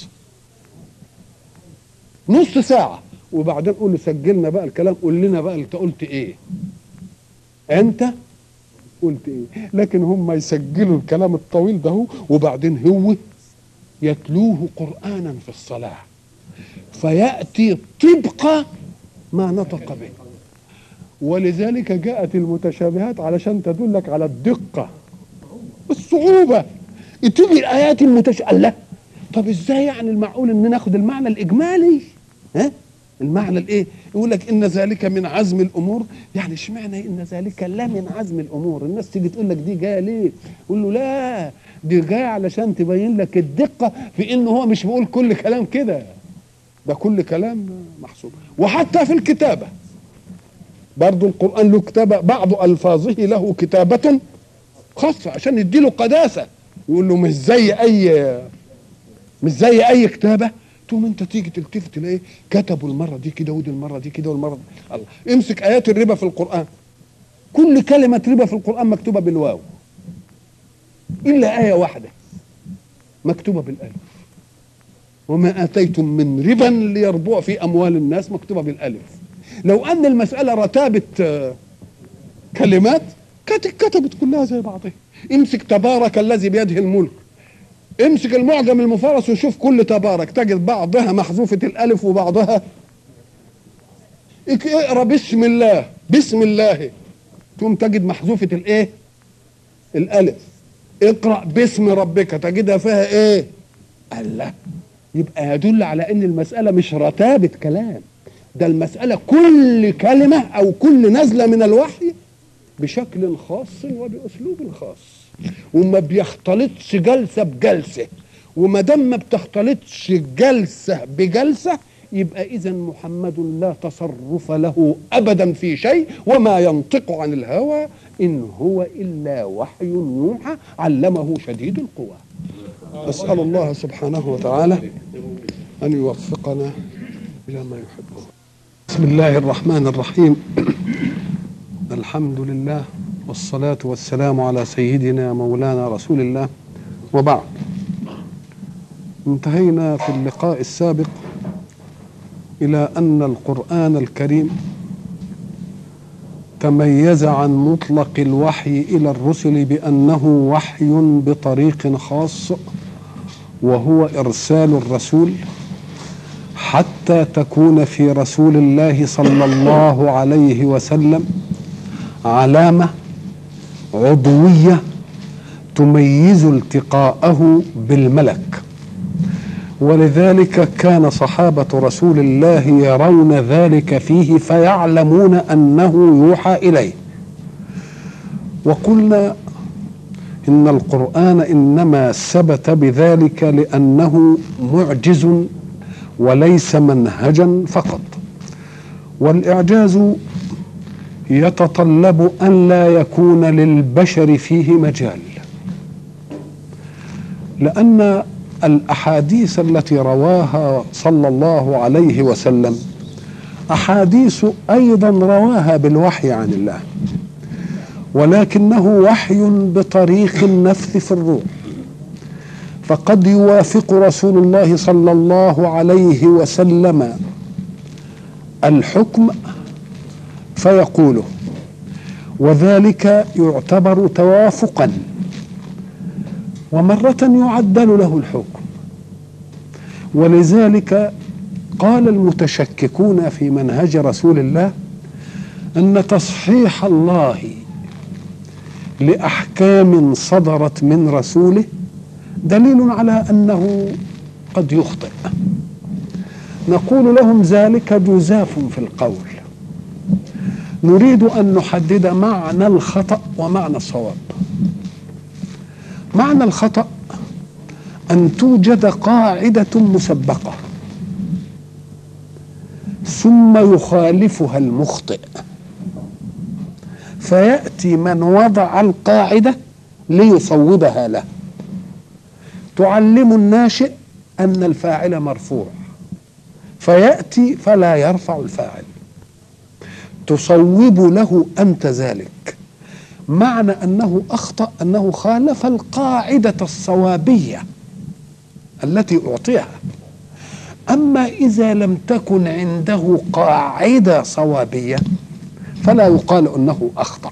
نص ساعة وبعدين قول له سجلنا بقى الكلام قول لنا بقى انت قلت ايه انت قلت ايه لكن هم يسجلوا الكلام الطويل ده وبعدين هو يتلوه قرآنا في الصلاة فيأتي طبق ما نطق به ولذلك جاءت المتشابهات علشان تدلك على الدقة الصعوبة تيجي الايات المتشابهه طب ازاي يعني المعقول ان ناخد المعنى الاجمالي ها المعنى الايه يقول لك ان ذلك من عزم الامور يعني اشمعنى ان ذلك لا من عزم الامور الناس تيجي تقول لك دي جايه ليه يقول له لا دي جايه علشان تبين لك الدقه في انه هو مش بيقول كل كلام كده ده كل كلام محسوب وحتى في الكتابه برضو القران له كتابه بعض الفاظه له كتابه خاصه عشان يديله قداسه يقول له مش زي اي مش زي اي كتابه تقوم انت تيجي تلتفت تلاقيه كتبوا المره دي كده ودي المره دي كده والمره دي الله امسك ايات الربا في القران كل كلمه ربا في القران مكتوبه بالواو الا ايه واحده مكتوبه بالالف وما اتيتم من ربا ليربوع في اموال الناس مكتوبه بالالف لو ان المساله رتابه كلمات كانت كتبت كلها زي بعضها امسك تبارك الذي بيده الملك امسك المعجم المفرس وشوف كل تبارك تجد بعضها محذوفة الألف وبعضها اقرا بسم الله بسم الله تقوم تجد محذوفة الايه الألف اقرأ باسم ربك تجدها فيها ايه الله يبقى يدل على ان المسألة مش رتابة كلام ده المسألة كل كلمة او كل نزلة من الوحي بشكل خاص وباسلوب خاص وما بيختلطش جلسه بجلسه وما دام ما بتختلطش جلسه بجلسه يبقى اذا محمد لا تصرف له ابدا في شيء وما ينطق عن الهوى ان هو الا وحي يوحى علمه شديد القوى اسال الله سبحانه وتعالى ان يوفقنا الى ما يحبه بسم الله الرحمن الرحيم الحمد لله والصلاة والسلام على سيدنا مولانا رسول الله وبعد انتهينا في اللقاء السابق إلى أن القرآن الكريم تميز عن مطلق الوحي إلى الرسل بأنه وحي بطريق خاص وهو إرسال الرسول حتى تكون في رسول الله صلى الله عليه وسلم علامة عضوية تميز التقاءه بالملك ولذلك كان صحابة رسول الله يرون ذلك فيه فيعلمون أنه يوحى إليه وقلنا إن القرآن إنما ثبت بذلك لأنه معجز وليس منهجا فقط والإعجاز يتطلب أن لا يكون للبشر فيه مجال لأن الأحاديث التي رواها صلى الله عليه وسلم أحاديث أيضا رواها بالوحي عن الله ولكنه وحي بطريق النفث في الروح فقد يوافق رسول الله صلى الله عليه وسلم الحكم فيقوله وذلك يعتبر توافقا ومرة يعدل له الحكم ولذلك قال المتشككون في منهج رسول الله أن تصحيح الله لأحكام صدرت من رسوله دليل على أنه قد يخطئ نقول لهم ذلك جزاف في القول نريد أن نحدد معنى الخطأ ومعنى الصواب معنى الخطأ أن توجد قاعدة مسبقة ثم يخالفها المخطئ فيأتي من وضع القاعدة ليصوبها له تعلم الناشئ أن الفاعل مرفوع فيأتي فلا يرفع الفاعل تصوب له أنت ذلك معنى أنه أخطأ أنه خالف القاعدة الصوابية التي أعطيها أما إذا لم تكن عنده قاعدة صوابية فلا يقال أنه أخطأ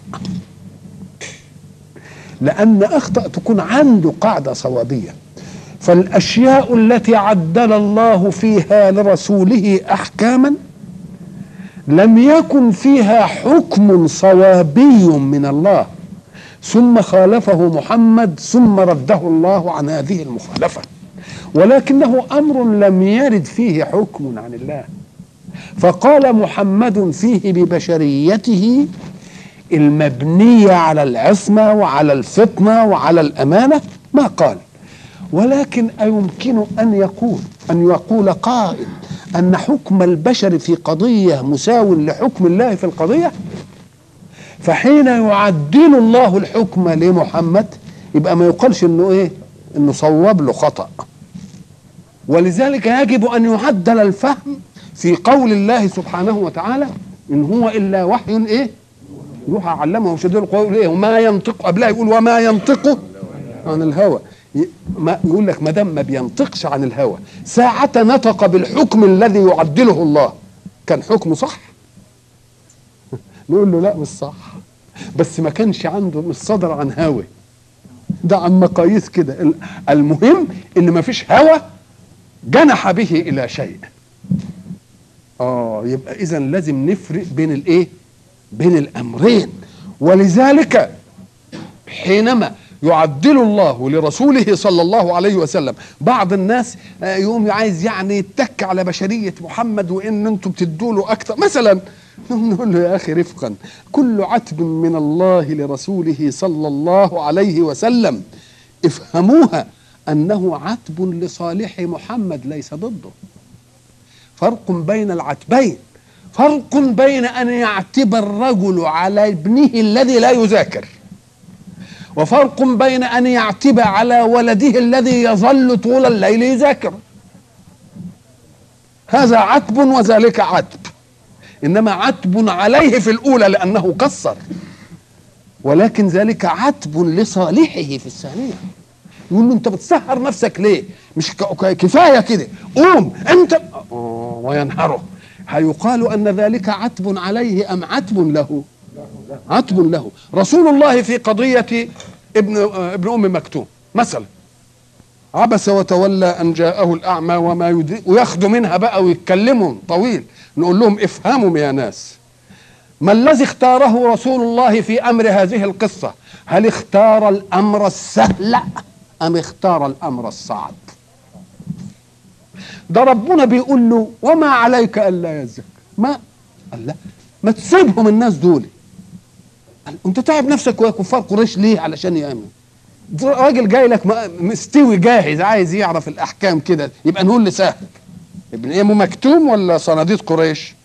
لأن أخطأ تكون عنده قاعدة صوابية فالأشياء التي عدل الله فيها لرسوله أحكاما لم يكن فيها حكم صوابي من الله ثم خالفه محمد ثم رده الله عن هذه المخالفه ولكنه امر لم يرد فيه حكم عن الله فقال محمد فيه ببشريته المبنيه على العصمه وعلى الفطنه وعلى الامانه ما قال ولكن أيمكن أن يقول أن يقول قائل أن حكم البشر في قضية مساو لحكم الله في القضية فحين يعدل الله الحكم لمحمد يبقى ما يقالش انه ايه انه صوب له خطأ ولذلك يجب ان يعدل الفهم في قول الله سبحانه وتعالى ان هو الا وحي ايه يوحى علمه شديد القول ايه وما ينطق قبلها يقول وما ينطق عن الهوى ما يقول لك ما دام ما بينطقش عن الهوى ساعة نطق بالحكم الذي يعدله الله كان حكمه صح نقول له لا مش صح بس ما كانش عنده مش صدر عن هوى ده عن مقاييس كده المهم ان ما فيش هوى جنح به الى شيء اه يبقى اذا لازم نفرق بين الايه بين الامرين ولذلك حينما يعدل الله لرسوله صلى الله عليه وسلم بعض الناس يقوم عايز يعني يتك على بشرية محمد وإن أنتم بتدوا له أكثر مثلا نقول له يا أخي رفقا كل عتب من الله لرسوله صلى الله عليه وسلم افهموها أنه عتب لصالح محمد ليس ضده فرق بين العتبين فرق بين أن يعتب الرجل على ابنه الذي لا يذاكر وفرق بين ان يعتب على ولده الذي يظل طول الليل يذاكر هذا عتب وذلك عتب انما عتب عليه في الاولى لانه قصر ولكن ذلك عتب لصالحه في الثانيه يقول له انت بتسهر نفسك ليه مش كفايه كده قوم انت وينهره هيقال ان ذلك عتب عليه ام عتب له عتب له رسول الله في قضية ابن ابن أم مكتوم مثلا عبس وتولى أن جاءه الأعمى وما يدري وياخدوا منها بقى ويتكلموا طويل نقول لهم افهموا يا ناس ما الذي اختاره رسول الله في امر هذه القصه هل اختار الامر السهل ام اختار الامر الصعب ده ربنا بيقول له وما عليك الا يزك ما الله ما تسيبهم الناس دول قال انت تعب نفسك ويا كفار قريش ليه علشان يامن راجل جاي لك مستوي جاهز عايز يعرف الاحكام كده يبقى نقول سهل ابن ام مكتوم ولا صناديد قريش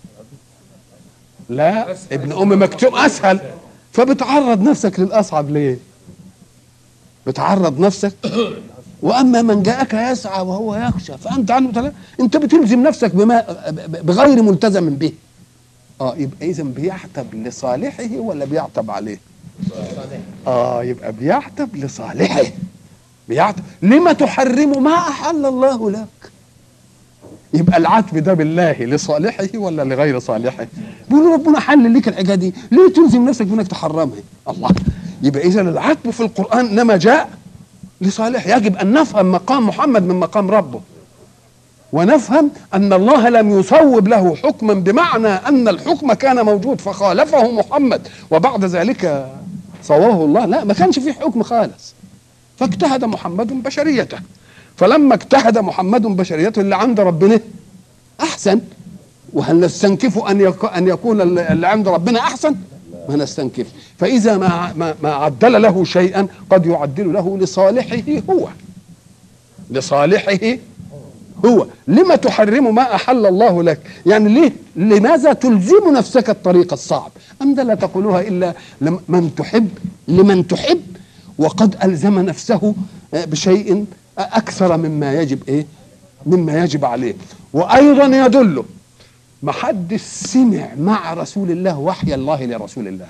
لا ابن ام مكتوم اسهل فبتعرض نفسك للاصعب ليه بتعرض نفسك واما من جاءك يسعى وهو يخشى فانت عنه تلا انت بتلزم نفسك بما بغير ملتزم به اه يبقى اذا بيعتب لصالحه ولا بيعتب عليه اه يبقى بيعتب لصالحه بيعتب لما تحرم ما احل الله لك يبقى العتب ده بالله لصالحه ولا لغير صالحه بيقول ربنا حل لك الحاجه دي ليه تلزم نفسك بانك تحرمها الله يبقى اذا العتب في القران انما جاء لصالح يجب ان نفهم مقام محمد من مقام ربه ونفهم ان الله لم يصوب له حكما بمعنى ان الحكم كان موجود فخالفه محمد وبعد ذلك صواه الله لا ما كانش فيه حكم خالص فاجتهد محمد بشريته فلما اجتهد محمد بشريته اللي عند ربنا احسن وهل نستنكف ان ان يكون اللي عند ربنا احسن ما نستنكف فاذا ما ما, ما عدل له شيئا قد يعدل له لصالحه هو لصالحه هو لما تحرم ما احل الله لك يعني ليه لماذا تلزم نفسك الطريق الصعب ام ده لا تقولها الا من تحب لمن تحب وقد الزم نفسه بشيء اكثر مما يجب ايه مما يجب عليه وايضا يدل ما حدش سمع مع رسول الله وحي الله لرسول الله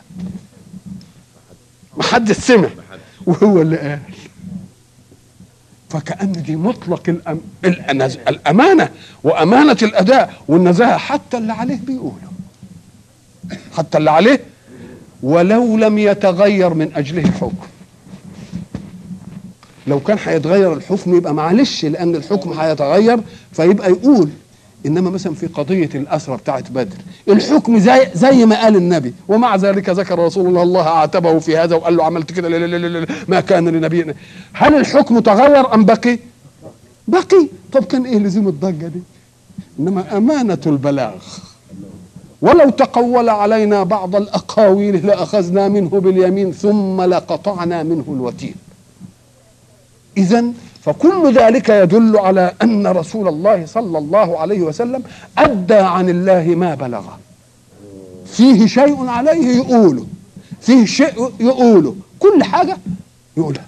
ما حدش سمع وهو اللي قال فكأن دي مطلق الأم... الأنز... الأمانة وأمانة الأداء والنزاهة حتى اللي عليه بيقولوا حتى اللي عليه ولو لم يتغير من أجله الحكم لو كان هيتغير الحكم يبقى معلش لأن الحكم هيتغير فيبقى يقول انما مثلا في قضيه الاسرى بتاعت بدر الحكم زي زي ما قال النبي ومع ذلك ذكر رسول الله الله عاتبه في هذا وقال له عملت كده لا لا لا ما كان لنبي هل الحكم تغير ام بقي؟ بقي طب كان ايه لزوم الضجه دي؟ انما امانه البلاغ ولو تقول علينا بعض الاقاويل لاخذنا منه باليمين ثم لقطعنا منه الوتين اذا فكل ذلك يدل على ان رسول الله صلى الله عليه وسلم ادى عن الله ما بلغ فيه شيء عليه يقوله فيه شيء يقوله كل حاجه يقولها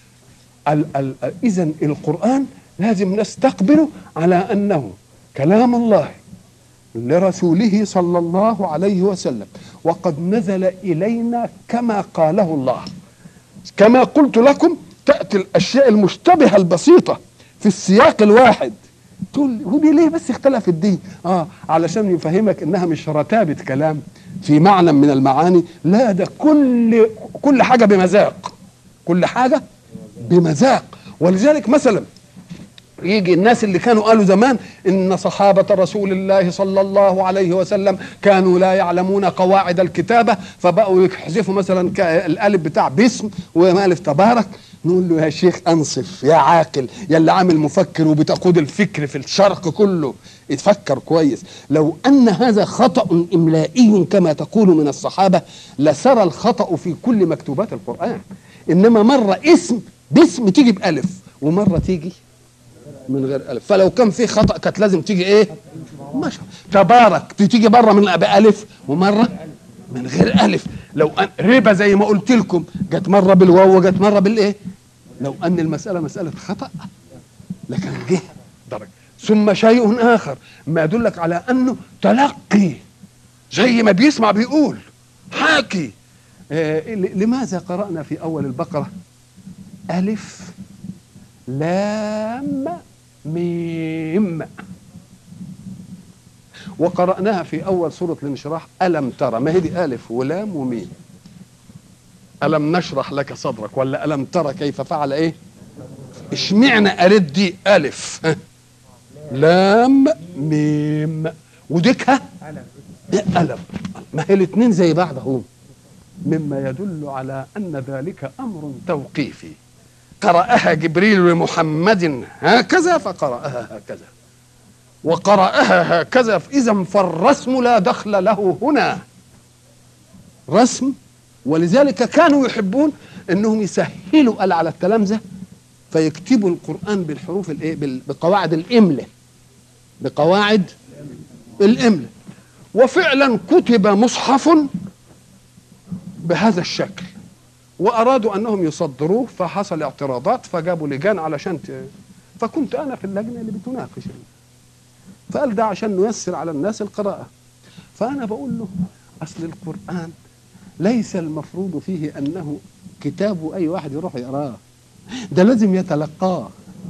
اذا القران لازم نستقبله على انه كلام الله لرسوله صلى الله عليه وسلم وقد نزل الينا كما قاله الله كما قلت لكم تأتي الأشياء المشتبهة البسيطة في السياق الواحد تقول هو دي ليه بس اختلف الدين اه علشان يفهمك انها مش رتابة كلام في معنى من المعاني لا ده كل كل حاجة بمذاق كل حاجة بمذاق ولذلك مثلا يجي الناس اللي كانوا قالوا زمان ان صحابه رسول الله صلى الله عليه وسلم كانوا لا يعلمون قواعد الكتابه فبقوا يحذفوا مثلا الالف بتاع باسم والف تبارك نقول له يا شيخ انصف يا عاقل يا اللي عامل مفكر وبتقود الفكر في الشرق كله اتفكر كويس لو ان هذا خطا املائي كما تقول من الصحابه لسرى الخطا في كل مكتوبات القران انما مره اسم باسم تيجي بالف ومره تيجي من غير الف فلو كان في خطا كانت لازم تيجي ايه ماشي تبارك تيجي بره من بالف ومره من غير الف لو أن ربا زي ما قلت لكم جت مره بالواو وجت مره بالايه لو ان المساله مساله خطا لكن جه درجه ثم شيء اخر ما يدلك على انه تلقي زي ما بيسمع بيقول حاكي آه لماذا قرانا في اول البقره الف لام ميم وقرأناها في أول سورة الانشراح ألم ترى ما هي دي ألف ولام وميم ألم نشرح لك صدرك ولا ألم ترى كيف فعل إيه اشمعنى قريت دي ألف لام ميم وديكها ألم ما هي الاثنين زي بعض اهو مما يدل على ان ذلك امر توقيفي قرأها جبريل لمحمد هكذا فقرأها هكذا وقرأها هكذا إذا فالرسم لا دخل له هنا رسم ولذلك كانوا يحبون انهم يسهلوا على التلامذه فيكتبوا القرآن بالحروف الايه بقواعد الإملة بقواعد الإملة وفعلا كتب مصحف بهذا الشكل وأرادوا أنهم يصدروه فحصل اعتراضات فجابوا لجان علشان ت... فكنت أنا في اللجنة اللي بتناقش فقال ده عشان نيسر على الناس القراءة فأنا بقول له أصل القرآن ليس المفروض فيه أنه كتاب أي واحد يروح يقراه ده لازم يتلقاه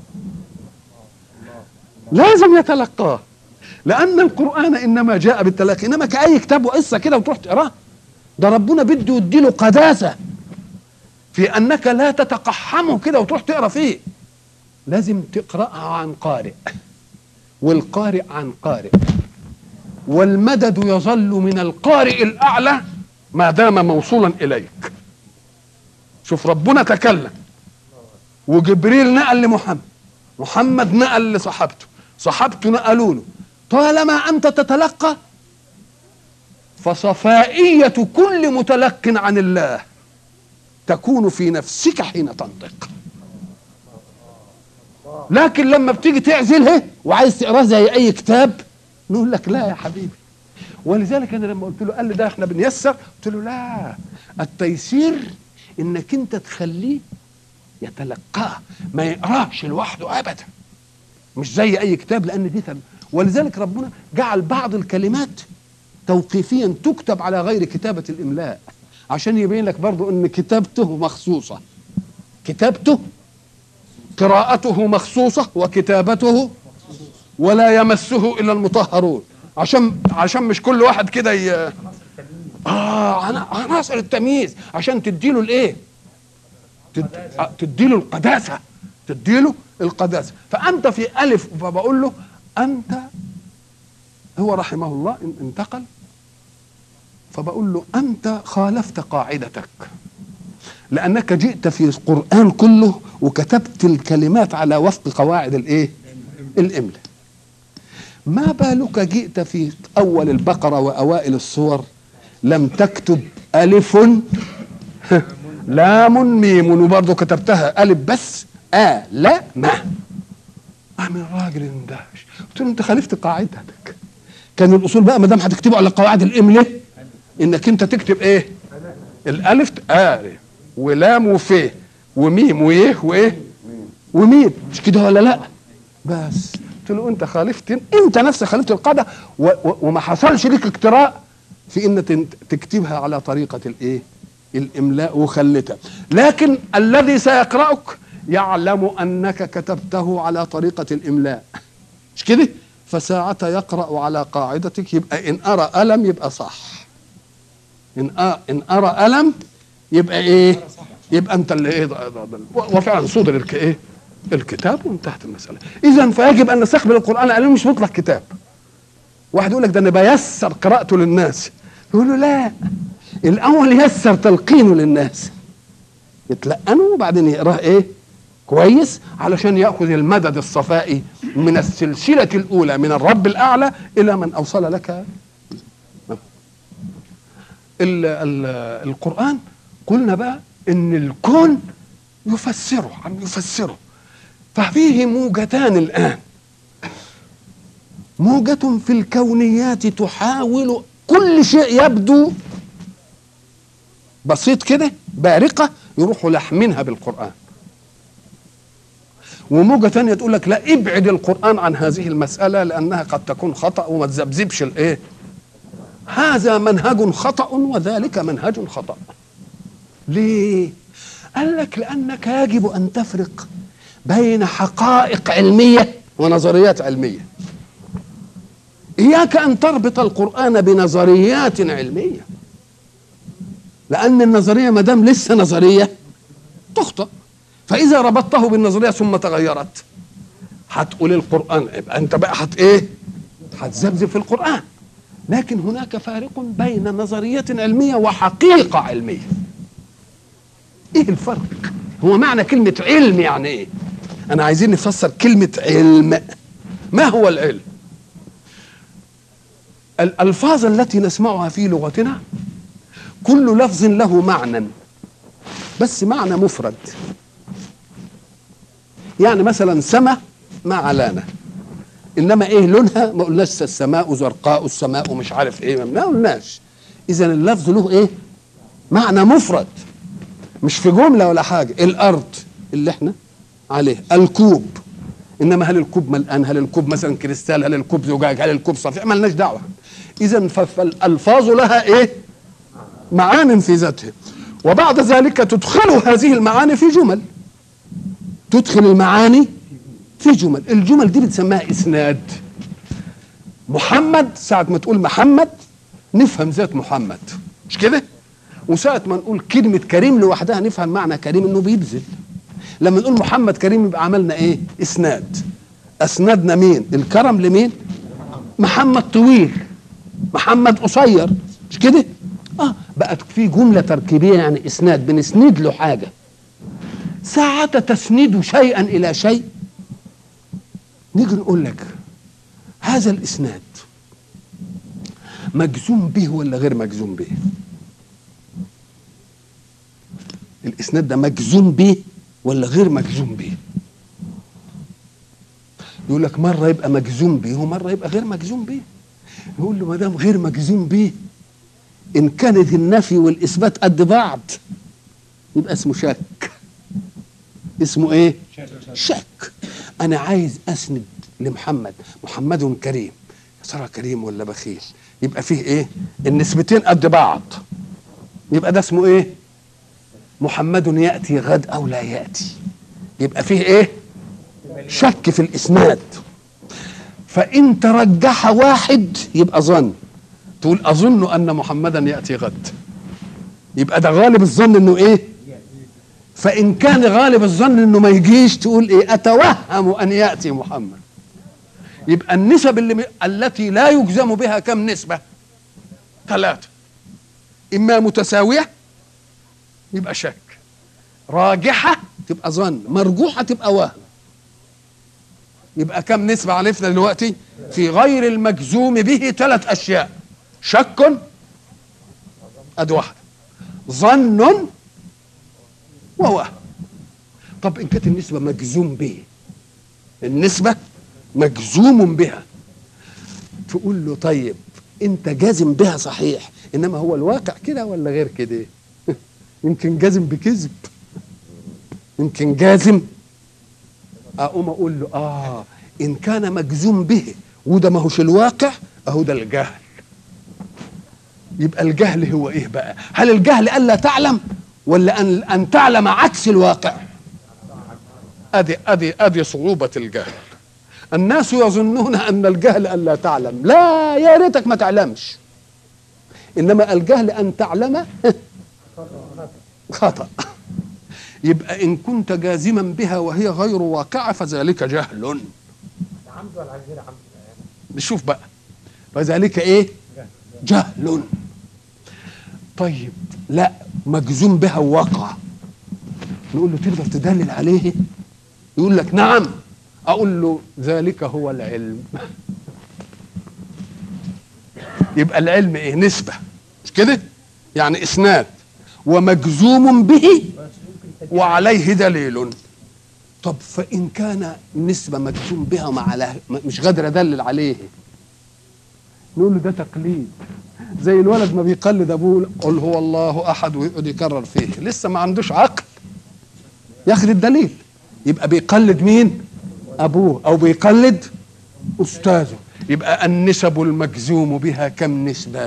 لازم يتلقاه لأن القرآن إنما جاء بالتلقي إنما كأي كتاب وقصة كده وتروح تقراه ده ربنا بده يديله قداسة في أنك لا تتقحمه كده وتروح تقرا فيه لازم تقرأها عن قارئ والقارئ عن قارئ والمدد يظل من القارئ الأعلى ما دام موصولا إليك شوف ربنا تكلم وجبريل نقل لمحمد محمد نقل لصحابته صحابته نقلوا له طالما انت تتلقى فصفائية كل متلق عن الله تكون في نفسك حين تنطق لكن لما بتيجي تعزله وعايز تقراه زي اي كتاب نقول لك لا يا حبيبي ولذلك انا لما قلت له قال لي ده احنا بنيسر قلت له لا التيسير انك انت تخليه يتلقاه ما يقراش لوحده ابدا مش زي اي كتاب لان دي ثم. ولذلك ربنا جعل بعض الكلمات توقيفيا تكتب على غير كتابة الإملاء عشان يبين لك برضو أن كتابته مخصوصة كتابته قراءته مخصوصة وكتابته ولا يمسه إلا المطهرون عشان عشان مش كل واحد كده ي... اه عناصر التمييز عشان تديله الايه تد... تديله القداسه تديله القداسه فانت في الف فبقول له انت هو رحمه الله انتقل فبقول له انت خالفت قاعدتك لانك جئت في القران كله وكتبت الكلمات على وفق قواعد الايه الاملاء ما بالك جئت في اول البقره واوائل السور لم تكتب الف لام ميم وبرضه كتبتها الف بس آ لا ما اعمل الراجل اندهش قلت له انت خالفت قاعدتك كان الاصول بقى ما دام هتكتبه على قواعد الامله انك انت تكتب ايه الالف ا ولام وف وميم ويه وايه وميم مش كده ولا لا بس قلت له انت خالفت انت نفسك خالفت القاعده و و وما حصلش لك اقتراء في ان تكتبها على طريقه الايه الاملاء وخلتها لكن الذي سيقرأك يعلم انك كتبته على طريقة الاملاء مش كده فساعة يقرأ على قاعدتك يبقى ان ارى الم يبقى صح ان أ... ان ارى الم يبقى ايه يبقى انت اللي ايه وفعلا صدر الك... ايه الكتاب وانتهت المسألة اذا فيجب ان نستقبل القرآن لانه مش مطلق كتاب واحد يقول لك ده انا بيسر قراءته للناس يقول له لا الاول يسر تلقينه للناس يتلقنه وبعدين يقراه ايه كويس علشان ياخذ المدد الصفائي من السلسله الاولى من الرب الاعلى الى من اوصل لك ال ال القران قلنا بقى ان الكون يفسره عم يفسره ففيه موجتان الان موجة في الكونيات تحاول كل شيء يبدو بسيط كده بارقة يروحوا لحمينها بالقرآن وموجة ثانية تقول لك لا ابعد القرآن عن هذه المسألة لأنها قد تكون خطأ وما تذبذبش الإيه هذا منهج خطأ وذلك منهج خطأ ليه قال لك لأنك يجب أن تفرق بين حقائق علمية ونظريات علمية إياك أن تربط القرآن بنظريات علمية لأن النظرية ما دام لسه نظرية تخطأ فإذا ربطته بالنظرية ثم تغيرت هتقول القرآن يبقى أنت بقى هت إيه؟ هتذبذب في القرآن لكن هناك فارق بين نظرية علمية وحقيقة علمية ايه الفرق هو معنى كلمة علم يعني ايه انا عايزين نفسر كلمة علم ما هو العلم الألفاظ التي نسمعها في لغتنا كل لفظ له معنى بس معنى مفرد يعني مثلا سما ما علانة انما ايه لونها ما قلناش السماء زرقاء السماء مش عارف ايه ما قلناش اذا اللفظ له ايه معنى مفرد مش في جمله ولا حاجه الارض اللي احنا عليه الكوب انما هل الكوب ملقان هل الكوب مثلا كريستال هل الكوب زجاج هل الكوب صفيح مالناش دعوه اذا فالالفاظ لها ايه معان في ذاتها وبعد ذلك تدخل هذه المعاني في جمل تدخل المعاني في جمل الجمل دي بتسميها اسناد محمد ساعة ما تقول محمد نفهم ذات محمد مش كده وساعة ما نقول كلمة كريم لوحدها نفهم معنى كريم انه بيبذل لما نقول محمد كريم يبقى عملنا ايه اسناد اسندنا مين الكرم لمين محمد طويل محمد قصير مش كده اه بقت في جمله تركيبيه يعني اسناد بنسند له حاجه ساعة تسند شيئا الى شيء نيجي نقول لك هذا الاسناد مجزوم به ولا غير مجزوم به الاسناد ده مجزوم به ولا غير مجزوم به يقول لك مره يبقى مجزوم به ومره يبقى غير مجزوم به نقول له ما دام غير مجزوم به ان كانت النفي والاثبات قد بعض يبقى اسمه شك اسمه ايه شك انا عايز اسند لمحمد محمد كريم يا ترى كريم ولا بخيل يبقى فيه ايه النسبتين قد بعض يبقى ده اسمه ايه محمد ياتي غد او لا ياتي يبقى فيه ايه شك في الاسناد فان ترجح واحد يبقى ظن تقول اظن ان محمدا ياتي غد يبقى ده غالب الظن انه ايه فان كان غالب الظن انه ما يجيش تقول ايه اتوهم ان ياتي محمد يبقى النسب اللي التي لا يجزم بها كم نسبه ثلاثه اما متساويه يبقى شك راجحه تبقى ظن مرجوحه تبقى وهم يبقى كم نسبة عرفنا دلوقتي في غير المجزوم به ثلاث أشياء شك أد واحدة ظن ووهم طب إن كانت النسبة مجزوم به النسبة مجزوم بها تقول له طيب أنت جازم بها صحيح إنما هو الواقع كده ولا غير كده يمكن جازم بكذب يمكن جازم اقوم اقول له اه ان كان مجزوم به وده ما هوش الواقع اهو ده الجهل يبقى الجهل هو ايه بقى هل الجهل الا تعلم ولا ان ان تعلم عكس الواقع ادي ادي ادي صعوبه الجهل الناس يظنون ان الجهل الا تعلم لا يا ريتك ما تعلمش انما الجهل ان تعلم خطأ يبقى إن كنت جازما بها وهي غير واقعة فذلك جهل عمد ولا غير عمد نشوف بقى فذلك إيه جهل طيب لا مجزوم بها وواقع نقول له تقدر تدلل عليه يقول لك نعم أقول له ذلك هو العلم يبقى العلم إيه نسبة مش كده يعني إسناد ومجزوم به وعليه دليل طب فإن كان نسبة مجزوم بها مع له مش قادر أدلل عليه نقول له ده تقليد زي الولد ما بيقلد أبوه قل هو الله أحد ويقعد يكرر فيه لسه ما عندوش عقل ياخد الدليل يبقى بيقلد مين أبوه أو بيقلد أستاذه يبقى النسب المجزوم بها كم نسبة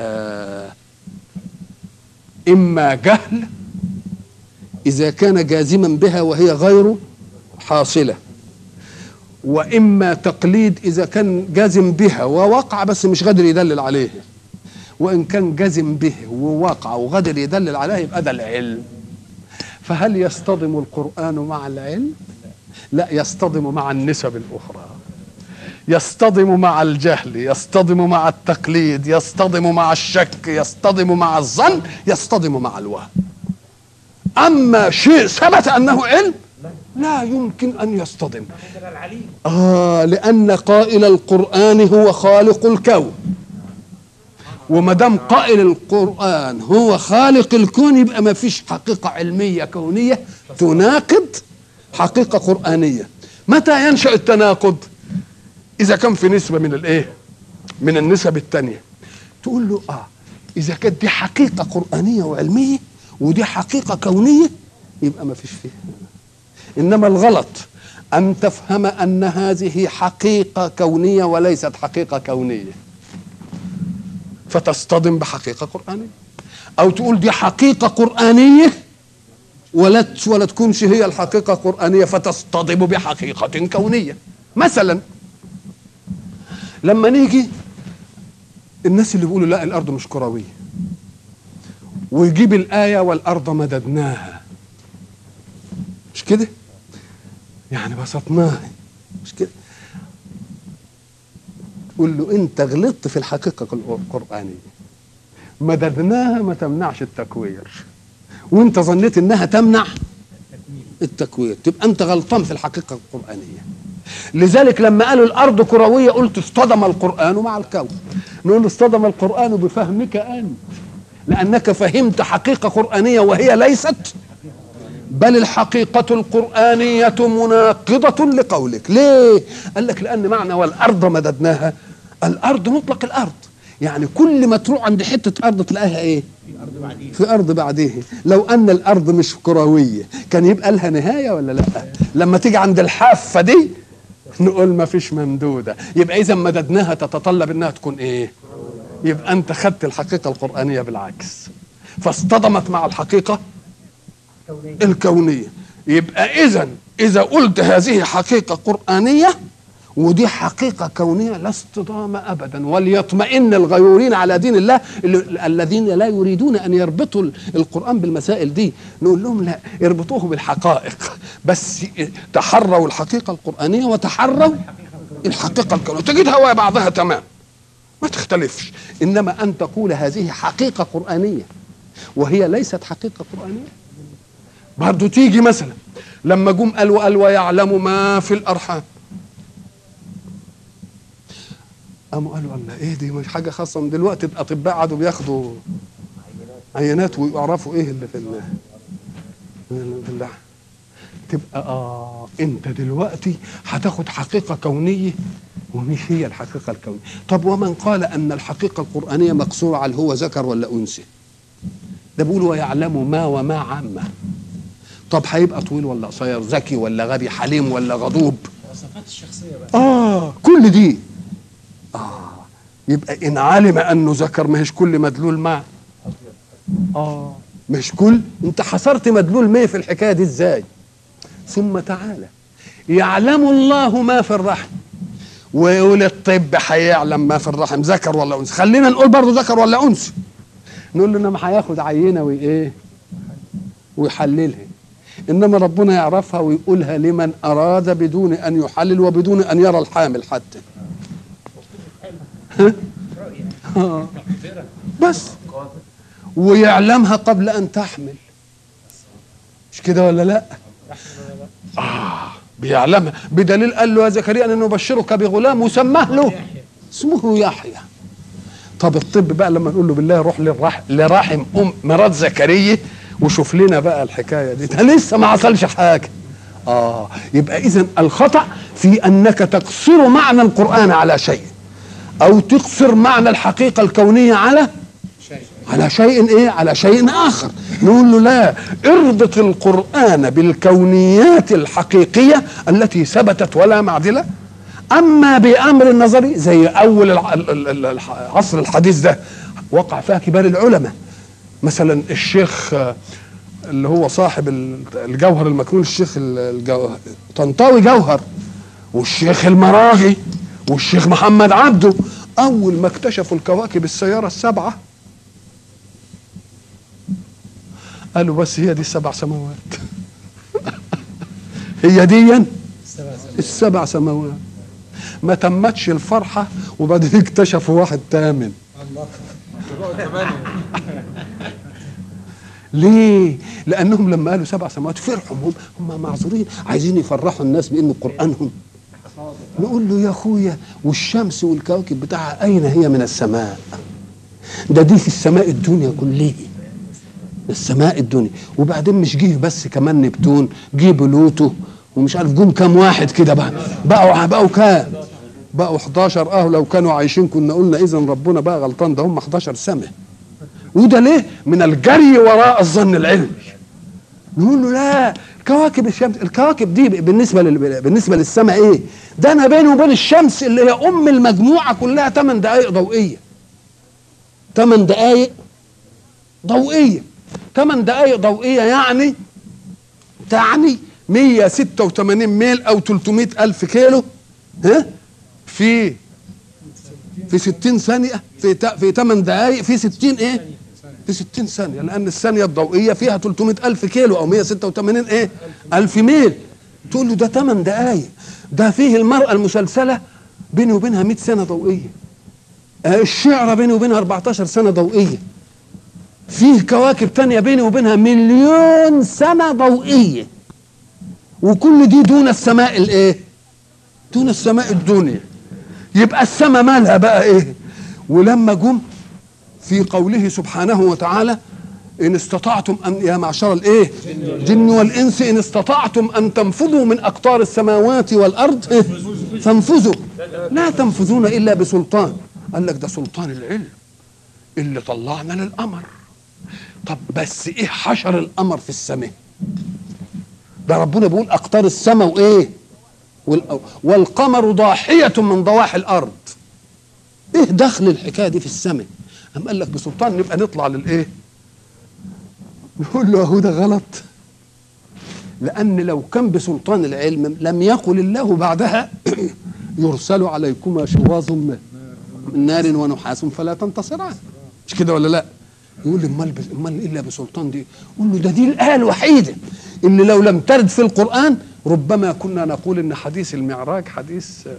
إما جهل إذا كان جازما بها وهي غير حاصلة وإما تقليد إذا كان جازم بها ووقع بس مش قادر يدلل عليه وإن كان جازم به ووقع وقادر يدلل عليه يبقى ده العلم فهل يصطدم القرآن مع العلم؟ لا يصطدم مع النسب الأخرى يصطدم مع الجهل يصطدم مع التقليد يصطدم مع الشك يصطدم مع الظن يصطدم مع الوهم اما شيء ثبت انه علم لا يمكن ان يصطدم عندنا العليم آه لأن قائل القرآن هو خالق الكون وما دام قائل القرآن هو خالق الكون يبقى ما فيش حقيقة علمية كونية تناقض حقيقة قرآنية متى ينشأ التناقض إذا كان في نسبة من الإيه من النسب التانية تقول له آه إذا كانت دي حقيقة قرآنية وعلمية ودي حقيقة كونية يبقى ما فيش فيها انما الغلط ان تفهم ان هذه حقيقه كونيه وليست حقيقه كونيه فتصطدم بحقيقه قرانيه او تقول دي حقيقه قرانيه ولا ت- ولا تكونش هي الحقيقه القرانيه فتصطدم بحقيقه كونيه مثلا لما نيجي الناس اللي بيقولوا لا الارض مش كرويه ويجيب الايه والارض مددناها مش كده يعني بسطناها مش كده قول له انت غلطت في الحقيقه القرانيه مددناها ما تمنعش التكوير وانت ظنيت انها تمنع التكوير تبقى انت غلطان في الحقيقه القرانيه لذلك لما قالوا الارض كرويه قلت اصطدم القران مع الكون نقول اصطدم القران بفهمك انت لانك فهمت حقيقه قرانيه وهي ليست بل الحقيقة القرآنية مناقضة لقولك ليه؟ قال لك لأن معنى والأرض مددناها الأرض مطلق الأرض يعني كل ما تروح عند حتة أرض تلاقيها إيه؟ في أرض بعديه لو أن الأرض مش كروية كان يبقى لها نهاية ولا لا لما تيجي عند الحافة دي نقول ما فيش ممدودة يبقى إذا مددناها تتطلب إنها تكون إيه يبقى أنت خدت الحقيقة القرآنية بالعكس فاصطدمت مع الحقيقة كونية الكونية يبقى إذا إذا قلت هذه حقيقة قرآنية ودي حقيقة كونية لا اصطدام أبدا وليطمئن الغيورين على دين الله اللي- الذين لا يريدون أن يربطوا ال- القرآن بالمسائل دي نقول لهم لا اربطوه بالحقائق بس تحروا الحقيقة القرآنية وتحروا الحقيقة الكونية تجدها ويا بعضها تمام ما تختلفش إنما أن تقول هذه حقيقة قرآنية وهي ليست حقيقة قرآنية برضه تيجي مثلا لما جم قالوا قال ويعلم ما في الارحام قاموا قالوا الله ايه دي مش حاجه خاصه من دلوقتي الاطباء قعدوا بياخدوا عينات ويعرفوا ايه اللي في ال- في اللحم تبقى اه انت دلوقتي هتاخد حقيقه كونيه ومش هي الحقيقه الكونيه طب ومن قال ان الحقيقه القرانيه مقصوره على هو ذكر ولا انثى ده بيقول ويعلم ما وما عامه طب هيبقى طويل ولا قصير ذكي ولا غبي حليم ولا غضوب وصفات الشخصية بقى اه كل دي اه يبقى ان علم انه ذكر ما هيش كل مدلول مع اه مش كل انت حصرت مدلول مية في الحكايه دي ازاي ثم تعالى يعلم الله ما في الرحم ويقول الطب هيعلم ما في الرحم ذكر ولا انثى خلينا نقول برضه ذكر ولا انثى نقول له انما هياخد عينه وايه ويحللها انما ربنا يعرفها ويقولها لمن اراد بدون ان يحلل وبدون ان يرى الحامل حتى رؤية آه. مقدرة بس ويعلمها قبل ان تحمل مش كده ولا لا آه بيعلمها بدليل قال له يا زكريا ان نبشرك بغلام وسماه له يحيى اسمه يحيى طب الطب بقى لما نقول له بالله روح للرح... لرحم ام مرات زكريا وشوف لنا بقى الحكايه دي ده لسه ما حصلش حاجه اه يبقى اذا الخطا في انك تقصر معنى القران على شيء او تقصر معنى الحقيقه الكونيه على شيء على شيء ايه على شيء اخر نقول له لا اربط القران بالكونيات الحقيقيه التي ثبتت ولا معدله اما بامر النظري زي اول الع- ال- ال- ال- العصر الحديث ده وقع فيها كبار العلماء مثلا الشيخ آه، اللي هو صاحب ال- الجوهر المكنون الشيخ ال- الجو... طنطاوي جوهر والشيخ المراغي والشيخ محمد عبده اول ما اكتشفوا الكواكب السياره السبعه قالوا بس هي دي السبع سماوات هي دي السبع سنوات السبع سماوات ما تمتش الفرحه وبعدين اكتشفوا واحد تامن ليه؟ لانهم لما قالوا سبع سماوات فرحوا هم هم معذورين عايزين يفرحوا الناس بان قرانهم نقول له يا اخويا والشمس والكواكب بتاعها اين هي من السماء؟ ده دي في السماء الدنيا كلها السماء الدنيا وبعدين مش جه بس كمان نبتون جه بلوتو ومش عارف جم كام واحد كده بقى بقوا بقوا كام بقوا 11 اه لو كانوا عايشين كنا قلنا اذا ربنا بقى غلطان ده هم 11 سنه وده ليه من الجري وراء الظن العلمي نقول له لا كواكب الشمس الكواكب دي بالنسبه لل... بالنسبه للسماء ايه ده انا بيني وبين الشمس اللي هي ام المجموعه كلها 8 دقائق ضوئيه 8 دقائق ضوئيه 8 دقائق ضوئيه يعني تعني 186 ميل او 300 الف كيلو ها في في 60 ثانيه في تا- في 8 دقائق في 60 ايه في 60 ثانيه لان الثانيه الضوئيه فيها 300 الف كيلو او 186 ايه الف ميل تقول له ده 8 دقائق ده فيه المراه المسلسله بيني وبينها 100 سنه ضوئيه آه، الشعره بيني وبينها 14 سنه ضوئيه فيه كواكب تانية بيني وبينها مليون سنة ضوئية وكل دي دون السماء الايه دون السماء الدنيا يبقى السماء مالها بقى ايه ولما جم في قوله سبحانه وتعالى ان استطعتم ان يا معشر الايه الجن والانس ان استطعتم ان تنفذوا من اقطار السماوات والارض إيه؟ فانفذوا لا تنفذون الا بسلطان قال لك ده سلطان العلم اللي طلعنا للقمر طب بس ايه حشر القمر في السماء ده ربنا بيقول اقطار السماء وايه وال- والقمر ضاحية من ضواحي الارض ايه دخل الحكايه دي في السماء قام قال لك بسلطان نبقى نطلع للايه نقول له اهو ده غلط لان لو كان بسلطان العلم لم يقل الله بعدها يرسل عليكما شواظ من من نار ونحاس فلا تنتصران مش كده ولا لا يقول لي امال بس- امال الا بسلطان دي يقول له ده دي الايه الوحيده اللي لو لم ترد في القران ربما كنا نقول ان حديث المعراج حديث آه،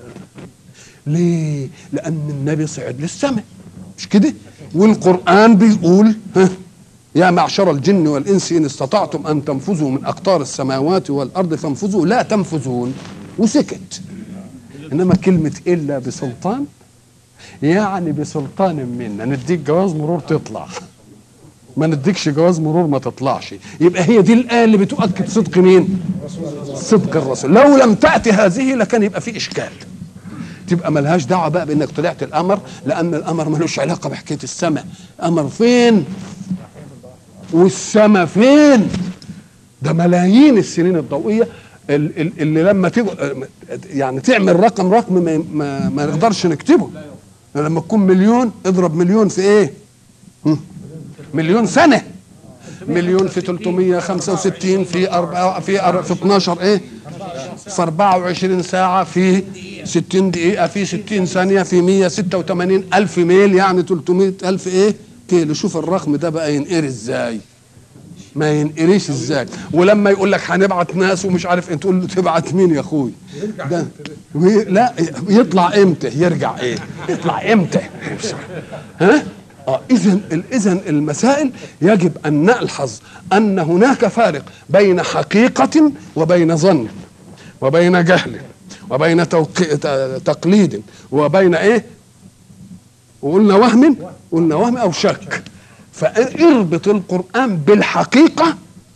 ليه لان النبي صعد للسماء مش كده والقران بيقول ها يا معشر الجن والانس ان استطعتم ان تنفذوا من اقطار السماوات والارض فانفذوا لا تنفذون وسكت انما كلمه الا بسلطان يعني بسلطان منا نديك جواز مرور تطلع ما نديكش جواز مرور ما تطلعش يبقى هي دي الايه اللي بتؤكد صدق مين صدق الرسول لو لم تاتي هذه لكان يبقى في اشكال تبقى ملهاش دعوه بقى بانك طلعت القمر لان القمر ملوش علاقه بحكايه السماء قمر فين والسماء فين ده ملايين السنين الضوئيه ال- ال- اللي لما تيجي يعني تعمل رقم رقم ما, ما, ما نقدرش نكتبه لما تكون مليون اضرب مليون في ايه هم؟ مليون سنه مليون في 365 في أربعة في أر- في 12 ايه في 24 ساعة في 60 دقيقة في 60 ثانية في 186 ألف ميل يعني 300 ألف ايه كيلو شوف الرقم ده بقى ينقري ازاي ما ينقريش ازاي ولما يقول لك هنبعت ناس ومش عارف انت تقول له تبعت مين يا اخوي ده وي- لا يطلع امتى يرجع ايه يطلع امتى ها اه اذا اذا المسائل يجب ان نلحظ ان هناك فارق بين حقيقه وبين ظن وبين جهل وبين توق- ت- تقليد وبين ايه وقلنا وهم قلنا وهم او شك فاربط القران بالحقيقه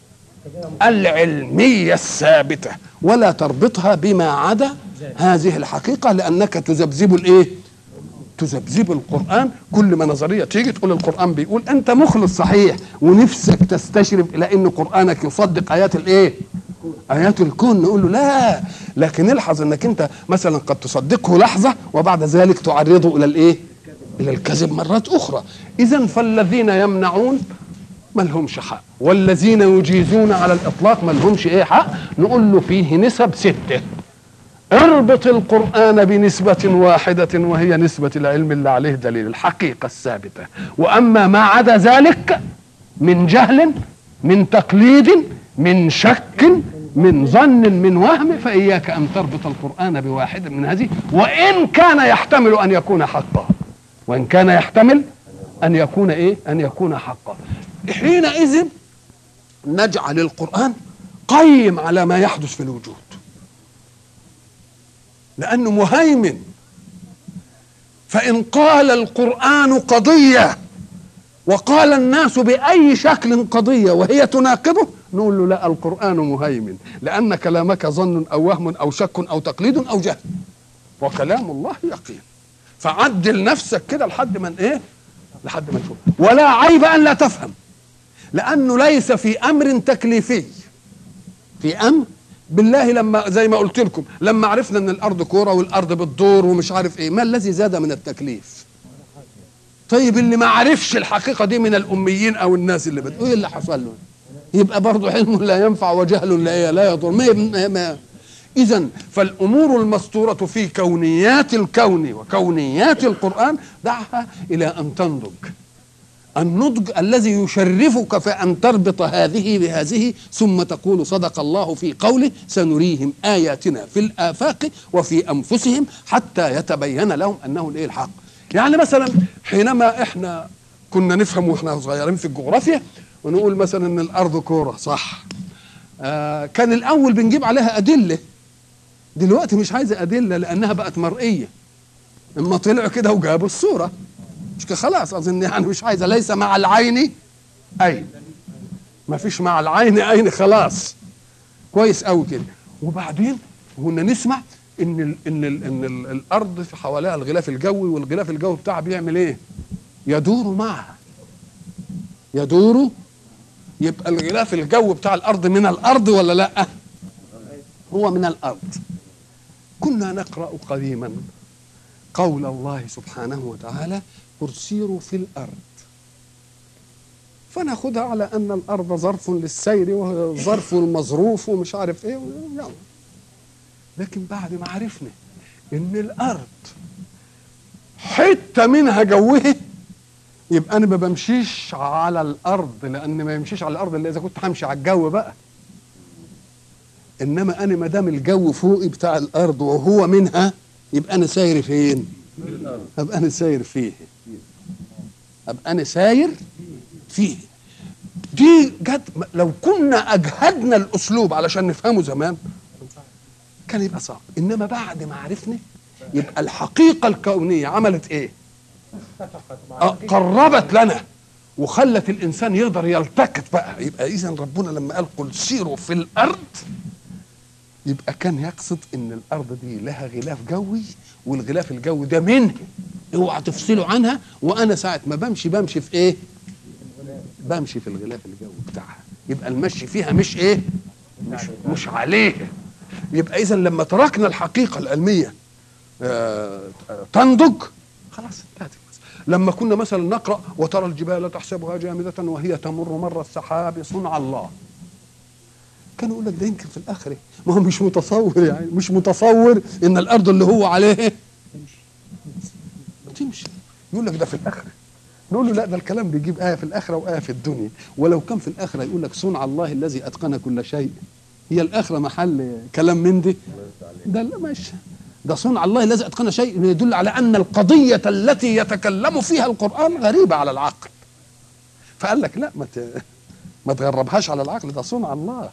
العلميه الثابته ولا تربطها بما عدا هذه الحقيقه لانك تذبذب الايه تذبذب القران كل ما نظريه تيجي تقول القران بيقول انت مخلص صحيح ونفسك تستشرف الى ان قرانك يصدق ايات الايه ايات الكون نقول له لا لكن الحظ انك انت مثلا قد تصدقه لحظه وبعد ذلك تعرضه الى الايه الى الكذب مرات اخرى اذا فالذين يمنعون ما لهمش حق والذين يجيزون على الاطلاق ما لهمش ايه حق نقول له فيه نسب سته اربط القرآن بنسبة واحدة وهي نسبة العلم اللي عليه دليل الحقيقة الثابتة وأما ما عدا ذلك من جهل من تقليد من شك من ظن من وهم فإياك أن تربط القرآن بواحد من هذه وإن كان يحتمل أن يكون حقا وإن كان يحتمل أن يكون إيه أن يكون حقا حينئذ نجعل القرآن قيم على ما يحدث في الوجود لأنه مهيمن فإن قال القرآن قضية وقال الناس بأي شكل قضية وهي تناقضه نقول له لا القرآن مهيمن لأن كلامك ظن أو وهم أو شك أو تقليد أو جهل وكلام الله يقين فعدل نفسك كده لحد من ايه لحد ما تشوف ولا عيب ان لا تفهم لانه ليس في امر تكليفي في امر بالله لما زي ما قلت لكم لما عرفنا ان الارض كوره والارض بتدور ومش عارف ايه ما الذي زاد من التكليف طيب اللي ما عرفش الحقيقه دي من الاميين او الناس اللي بتقول ايه اللي حصل له يبقى برضه علم لا ينفع وجهل لا لا يضر ما, ما إذا فالأمور المسطورة في كونيات الكون وكونيات القرآن دعها إلى أن تنضج النضج الذي يشرفك في أن تربط هذه بهذه ثم تقول صدق الله في قوله سنريهم آياتنا في الآفاق وفي أنفسهم حتى يتبين لهم أنه الإيه الحق يعني مثلا حينما إحنا كنا نفهم وإحنا صغيرين في الجغرافيا ونقول مثلا أن الأرض كورة صح آه كان الأول بنجيب عليها أدلة دلوقتي مش عايزه ادله لانها بقت مرئيه اما طلعوا كده وجابوا الصوره مش كده خلاص اظن يعني مش عايزه ليس مع العين اين ما فيش مع العين اين خلاص كويس قوي كده وبعدين كنا نسمع ان ال ان ال ان ال الارض في حواليها الغلاف الجوي والغلاف الجوي بتاعها بيعمل ايه يدور معها يدور يبقى الغلاف الجوي بتاع الارض من الارض ولا لا هو من الارض كنا نقرا قديما قول الله سبحانه وتعالى قل سيروا في الارض فناخدها على ان الارض ظرف للسير وظرف المظروف ومش عارف ايه يعني. لكن بعد ما عرفنا ان الارض حته منها جوه يبقى انا ما بمشيش على الارض لان ما يمشيش على الارض الا اذا كنت همشي على الجو بقى انما انا ما دام الجو فوقي بتاع الارض وهو منها يبقى انا ساير فين؟ ابقى انا ساير فيه ابقى انا ساير فيه دي جت لو كنا اجهدنا الاسلوب علشان نفهمه زمان كان يبقى صعب انما بعد ما عرفنا يبقى الحقيقه الكونيه عملت ايه؟ آه قربت لنا وخلت الانسان يقدر يلتقط بقى يبقى اذا ربنا لما قال قل سيروا في الارض يبقى كان يقصد ان الارض دي لها غلاف جوي والغلاف الجوي ده منه اوعى تفصلوا عنها وانا ساعه ما بمشي بمشي في ايه بمشي في الغلاف الجوي بتاعها يبقى المشي فيها مش ايه مش, مش عليه يبقى اذا لما تركنا الحقيقه العلميه آه تنضج خلاص انتهت لما كنا مثلا نقرا وترى الجبال تحسبها جامده وهي تمر مر السحاب صنع الله كان يقول لك ده يمكن في الاخره ما هو مش متصور يعني مش متصور ان الارض اللي هو عليه تمشي يقول لك ده في الاخره نقول له لا ده الكلام بيجيب ايه في الاخره وايه في الدنيا ولو كان في الاخره يقول لك صنع الله الذي اتقن كل شيء هي الاخره محل كلام من دي ده لا مش ده صنع الله الذي اتقن شيء يدل على ان القضيه التي يتكلم فيها القران غريبه على العقل فقال لك لا ما ما تغربهاش على العقل ده صنع الله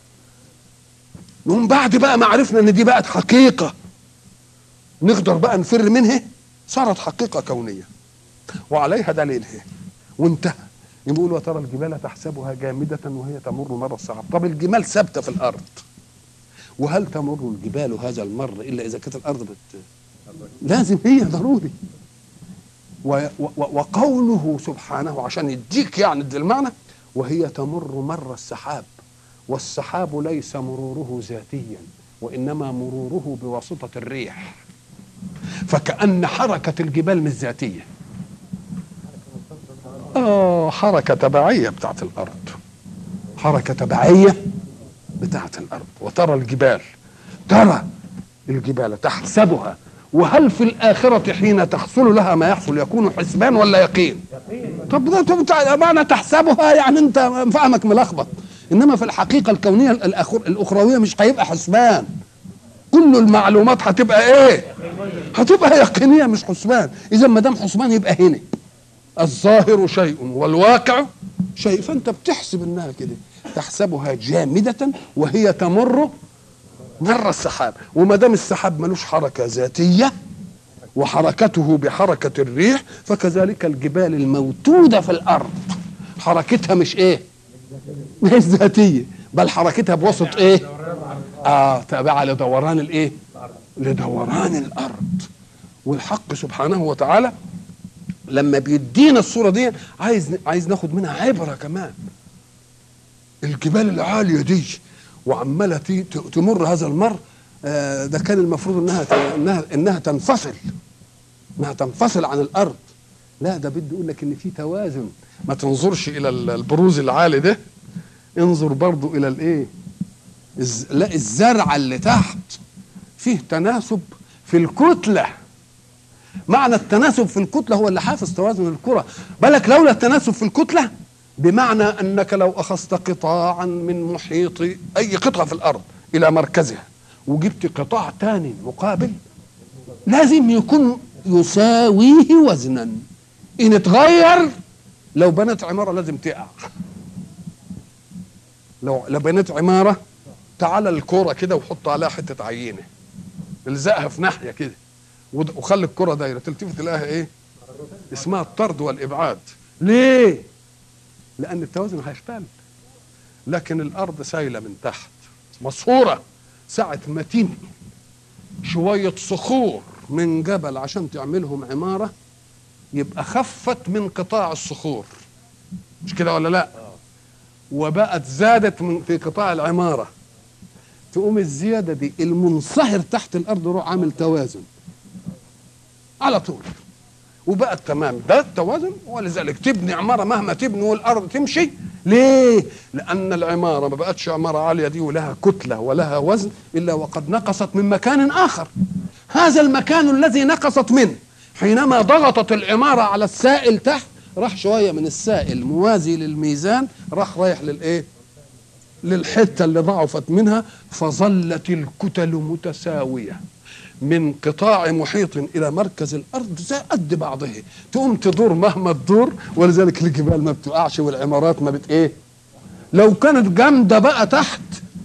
ومن بعد بقى ما عرفنا ان دي بقت حقيقه نقدر بقى نفر منها صارت حقيقه كونيه وعليها دليلها وانتهى يقول وترى الجبال تحسبها جامدة وهي تمر مر السحاب طب الجمال ثابتة في الأرض وهل تمر الجبال هذا المر إلا إذا كانت الأرض بت... لازم هي ضروري و... و... وقوله سبحانه عشان يديك يعني المعنى وهي تمر مر السحاب والسحاب ليس مروره ذاتيا وإنما مروره بواسطة الريح فكأن حركة الجبال مش ذاتية آه حركة تبعية بتاعت الأرض حركة تبعية بتاعت الأرض وترى الجبال ترى الجبال تحسبها وهل في الآخرة حين تحصل لها ما يحصل يكون حسبان ولا يقين طب ده معنى تحسبها يعني انت فهمك ملخبط انما في الحقيقه الكونيه الأخر- الاخرويه مش هيبقى حسبان كل المعلومات هتبقى ايه هتبقى يقينيه مش حسبان اذا ما دام حسبان يبقى هنا الظاهر شيء والواقع شيء فانت بتحسب انها كده تحسبها جامده وهي تمر مر السحاب وما دام السحاب ملوش حركه ذاتيه وحركته بحركه الريح فكذلك الجبال الموجوده في الارض حركتها مش ايه مش ذاتيه بل حركتها بوسط ايه اه تابعه لدوران الايه لدوران الارض والحق سبحانه وتعالى لما بيدينا الصوره دي عايز عايز ناخد منها عبره كمان الجبال العاليه دي وعماله ت- ت- تمر هذا المر آه، ده كان المفروض انها ت- انها انها تنفصل انها تنفصل عن الارض لا ده بده يقول لك ان في توازن ما تنظرش الى ال- البروز العالي ده انظر برضو الى الايه الز- لا الزرع اللي تحت فيه تناسب في الكتله معنى التناسب في الكتله هو اللي حافظ توازن الكره بالك لولا التناسب في الكتله بمعنى انك لو اخذت قطاعا من محيط اي قطعه في الارض الى مركزها وجبت قطاع تاني مقابل لازم يكون يساويه وزنا ان اتغير لو بنت عماره لازم تقع لو لو بنيت عماره تعال الكوره كده وحط عليها حته عينه الزقها في ناحيه كده ود- وخلي الكره دايره تلتفت تلاقيها ايه اسمها الطرد والابعاد ليه لان التوازن هيختل لكن الارض سايله من تحت مصهوره ساعه ما تنقل شويه صخور من جبل عشان تعملهم عماره يبقى خفت من قطاع الصخور مش كده ولا لا وبقت زادت من في قطاع العماره تقوم الزياده دي المنصهر تحت الارض يروح عامل توازن على طول وبقت تمام ده التوازن ولذلك تبني عماره مهما تبني والارض تمشي ليه؟ لان العماره ما بقتش عماره عاليه دي ولها كتله ولها وزن الا وقد نقصت من مكان اخر هذا المكان الذي نقصت منه حينما ضغطت العماره على السائل تحت راح شويه من السائل موازي للميزان راح رايح للايه؟ للحته اللي ضعفت منها فظلت الكتل متساويه من قطاع محيط الى مركز الارض زي قد بعضها تقوم تدور مهما تدور ولذلك الجبال ما بتقعش والعمارات ما بت ايه لو كانت جامده بقى تحت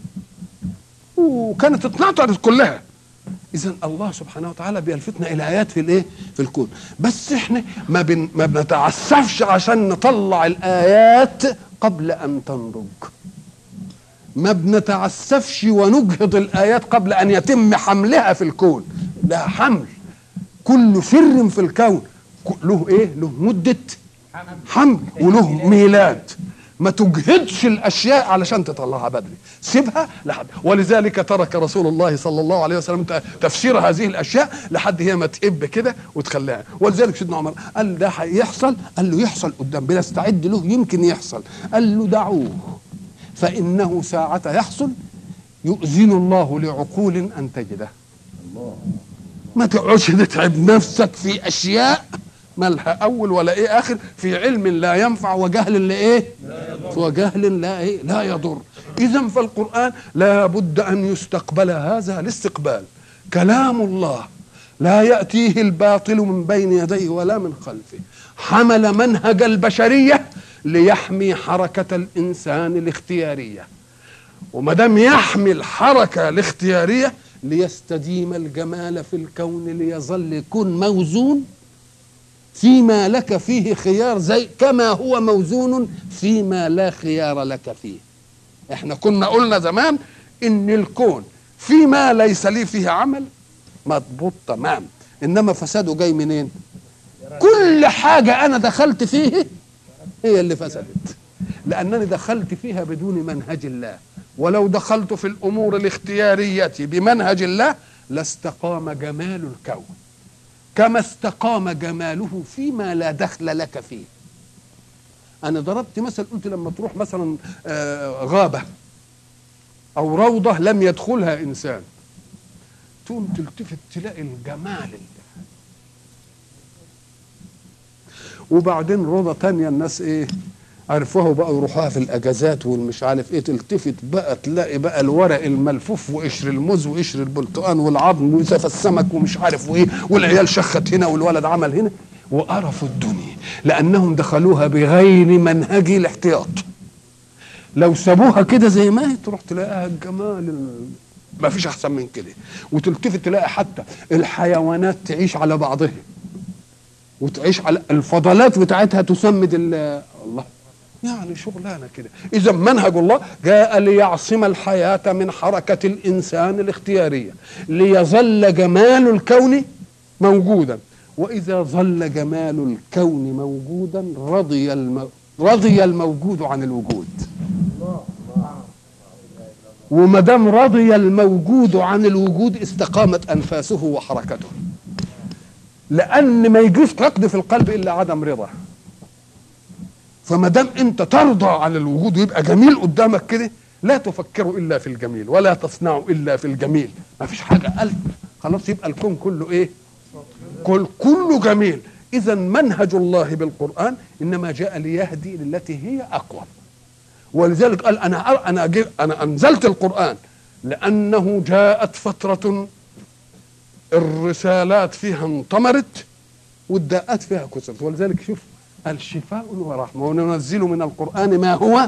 وكانت اتنطرت كلها اذا الله سبحانه وتعالى بيلفتنا الى ايات في الايه في الكون بس احنا ما, بن ما بنتعسفش عشان نطلع الايات قبل ان تنضج ما بنتعسفش ونجهض الايات قبل ان يتم حملها في الكون لا حمل كل سر في الكون ك- له ايه له مده حمل وله ميلاد ما تجهدش الاشياء علشان تطلعها بدري سيبها لحد ولذلك ترك رسول الله صلى الله عليه وسلم ت- تفسير هذه الاشياء لحد هي ما تئب كده وتخليها ولذلك سيدنا عمر قال ده هيحصل قال له يحصل قدام بنستعد له يمكن يحصل قال له دعوه فإنه ساعة يحصل يؤذن الله لعقول أن تجده ما تقعدش تتعب نفسك في أشياء مالها أول ولا إيه آخر في علم لا ينفع وجهل لا إيه وجهل لا إيه لا يضر إذا فالقرآن لا بد أن يستقبل هذا الاستقبال كلام الله لا يأتيه الباطل من بين يديه ولا من خلفه حمل منهج البشرية ليحمي حركة الإنسان الاختيارية وما دام يحمي الحركة الاختيارية ليستديم الجمال في الكون ليظل يكون موزون فيما لك فيه خيار زي كما هو موزون فيما لا خيار لك فيه احنا كنا قلنا زمان ان الكون فيما ليس لي فيه عمل مضبوط تمام انما فساده جاي منين كل حاجة انا دخلت فيه هي اللي فسدت لانني دخلت فيها بدون منهج الله ولو دخلت في الامور الاختياريه بمنهج الله لاستقام جمال الكون كما استقام جماله فيما لا دخل لك فيه انا ضربت مثل قلت لما تروح مثلا آه، غابه او روضه لم يدخلها انسان تقوم تلتفت تلاقي الجمال اللي وبعدين روضة تانية الناس ايه عرفوها بقى يروحوها في الاجازات والمش عارف ايه تلتفت بقى تلاقي بقى الورق الملفوف وقشر الموز وقشر البرتقال والعظم وسف السمك ومش عارف وايه والعيال شخت هنا والولد عمل هنا وقرفوا الدنيا لانهم دخلوها بغير منهج الاحتياط لو سابوها كده زي ما هي تروح تلاقيها الجمال ال- ما فيش احسن من كده وتلتفت تلاقي حتى الحيوانات تعيش على بعضها وتعيش على الفضلات بتاعتها تسمد ال- الله يعني شغلانه كده اذا منهج الله جاء ليعصم الحياه من حركه الانسان الاختياريه ليظل جمال الكون موجودا واذا ظل جمال الكون موجودا رضي الم... رضي الموجود عن الوجود وما دام رضي الموجود عن الوجود استقامت انفاسه وحركته لان ما يجيش ركض في القلب الا عدم رضا فما دام انت ترضى عن الوجود ويبقى جميل قدامك كده لا تفكر الا في الجميل ولا تصنع الا في الجميل ما فيش حاجه قلب خلاص يبقى الكون كله ايه كل كله جميل اذا منهج الله بالقران انما جاء ليهدي للتي هي اقوى ولذلك قال انا أر- انا جي- انا انزلت القران لانه جاءت فتره الرسالات فيها انطمرت والداءات فيها كثرت ولذلك شوف قال شفاء ورحمه وننزل من القران ما هو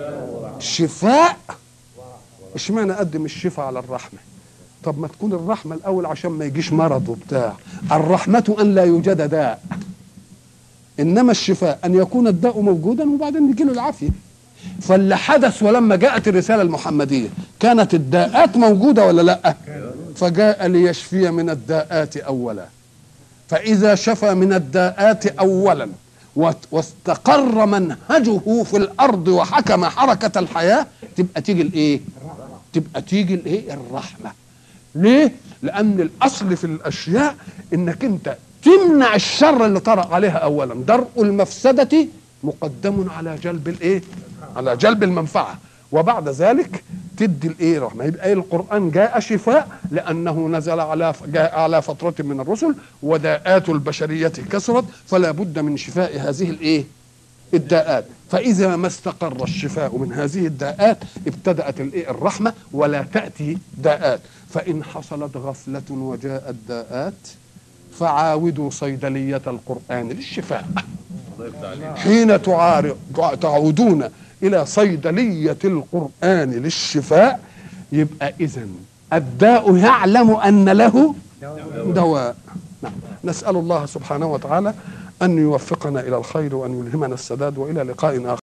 شفاء اشمعنى قدم الشفاء على الرحمه طب ما تكون الرحمه الاول عشان ما يجيش مرض وبتاع الرحمه ان لا يوجد داء انما الشفاء ان يكون الداء موجودا وبعدين يجي له العافيه فاللي حدث ولما جاءت الرساله المحمديه كانت الداءات موجوده ولا لا فجاء ليشفي من الداءات اولا فاذا شفى من الداءات اولا وات- واستقر منهجه في الارض وحكم حركه الحياه تبقى تيجي الايه تبقى تيجي الايه الرحمه ليه لان الاصل في الاشياء انك انت تمنع الشر اللي طرأ عليها اولا درء المفسده مقدم على جلب الايه على جلب المنفعه وبعد ذلك تدي الايه رحمه يبقى إيه القران جاء شفاء لانه نزل على جاء على فتره من الرسل وداءات البشريه كثرت فلا بد من شفاء هذه الايه الداءات فإذا ما استقر الشفاء من هذه الداءات ابتدأت الإيه؟ الرحمة ولا تأتي داءات فإن حصلت غفلة وجاءت داءات فعاودوا صيدلية القرآن للشفاء حين تعار- تعودون إلى صيدلية القرآن للشفاء يبقى إذن الداء يعلم أن له دواء نعم. نسأل الله سبحانه وتعالى أن يوفقنا إلى الخير وأن يلهمنا السداد وإلى لقاء آخر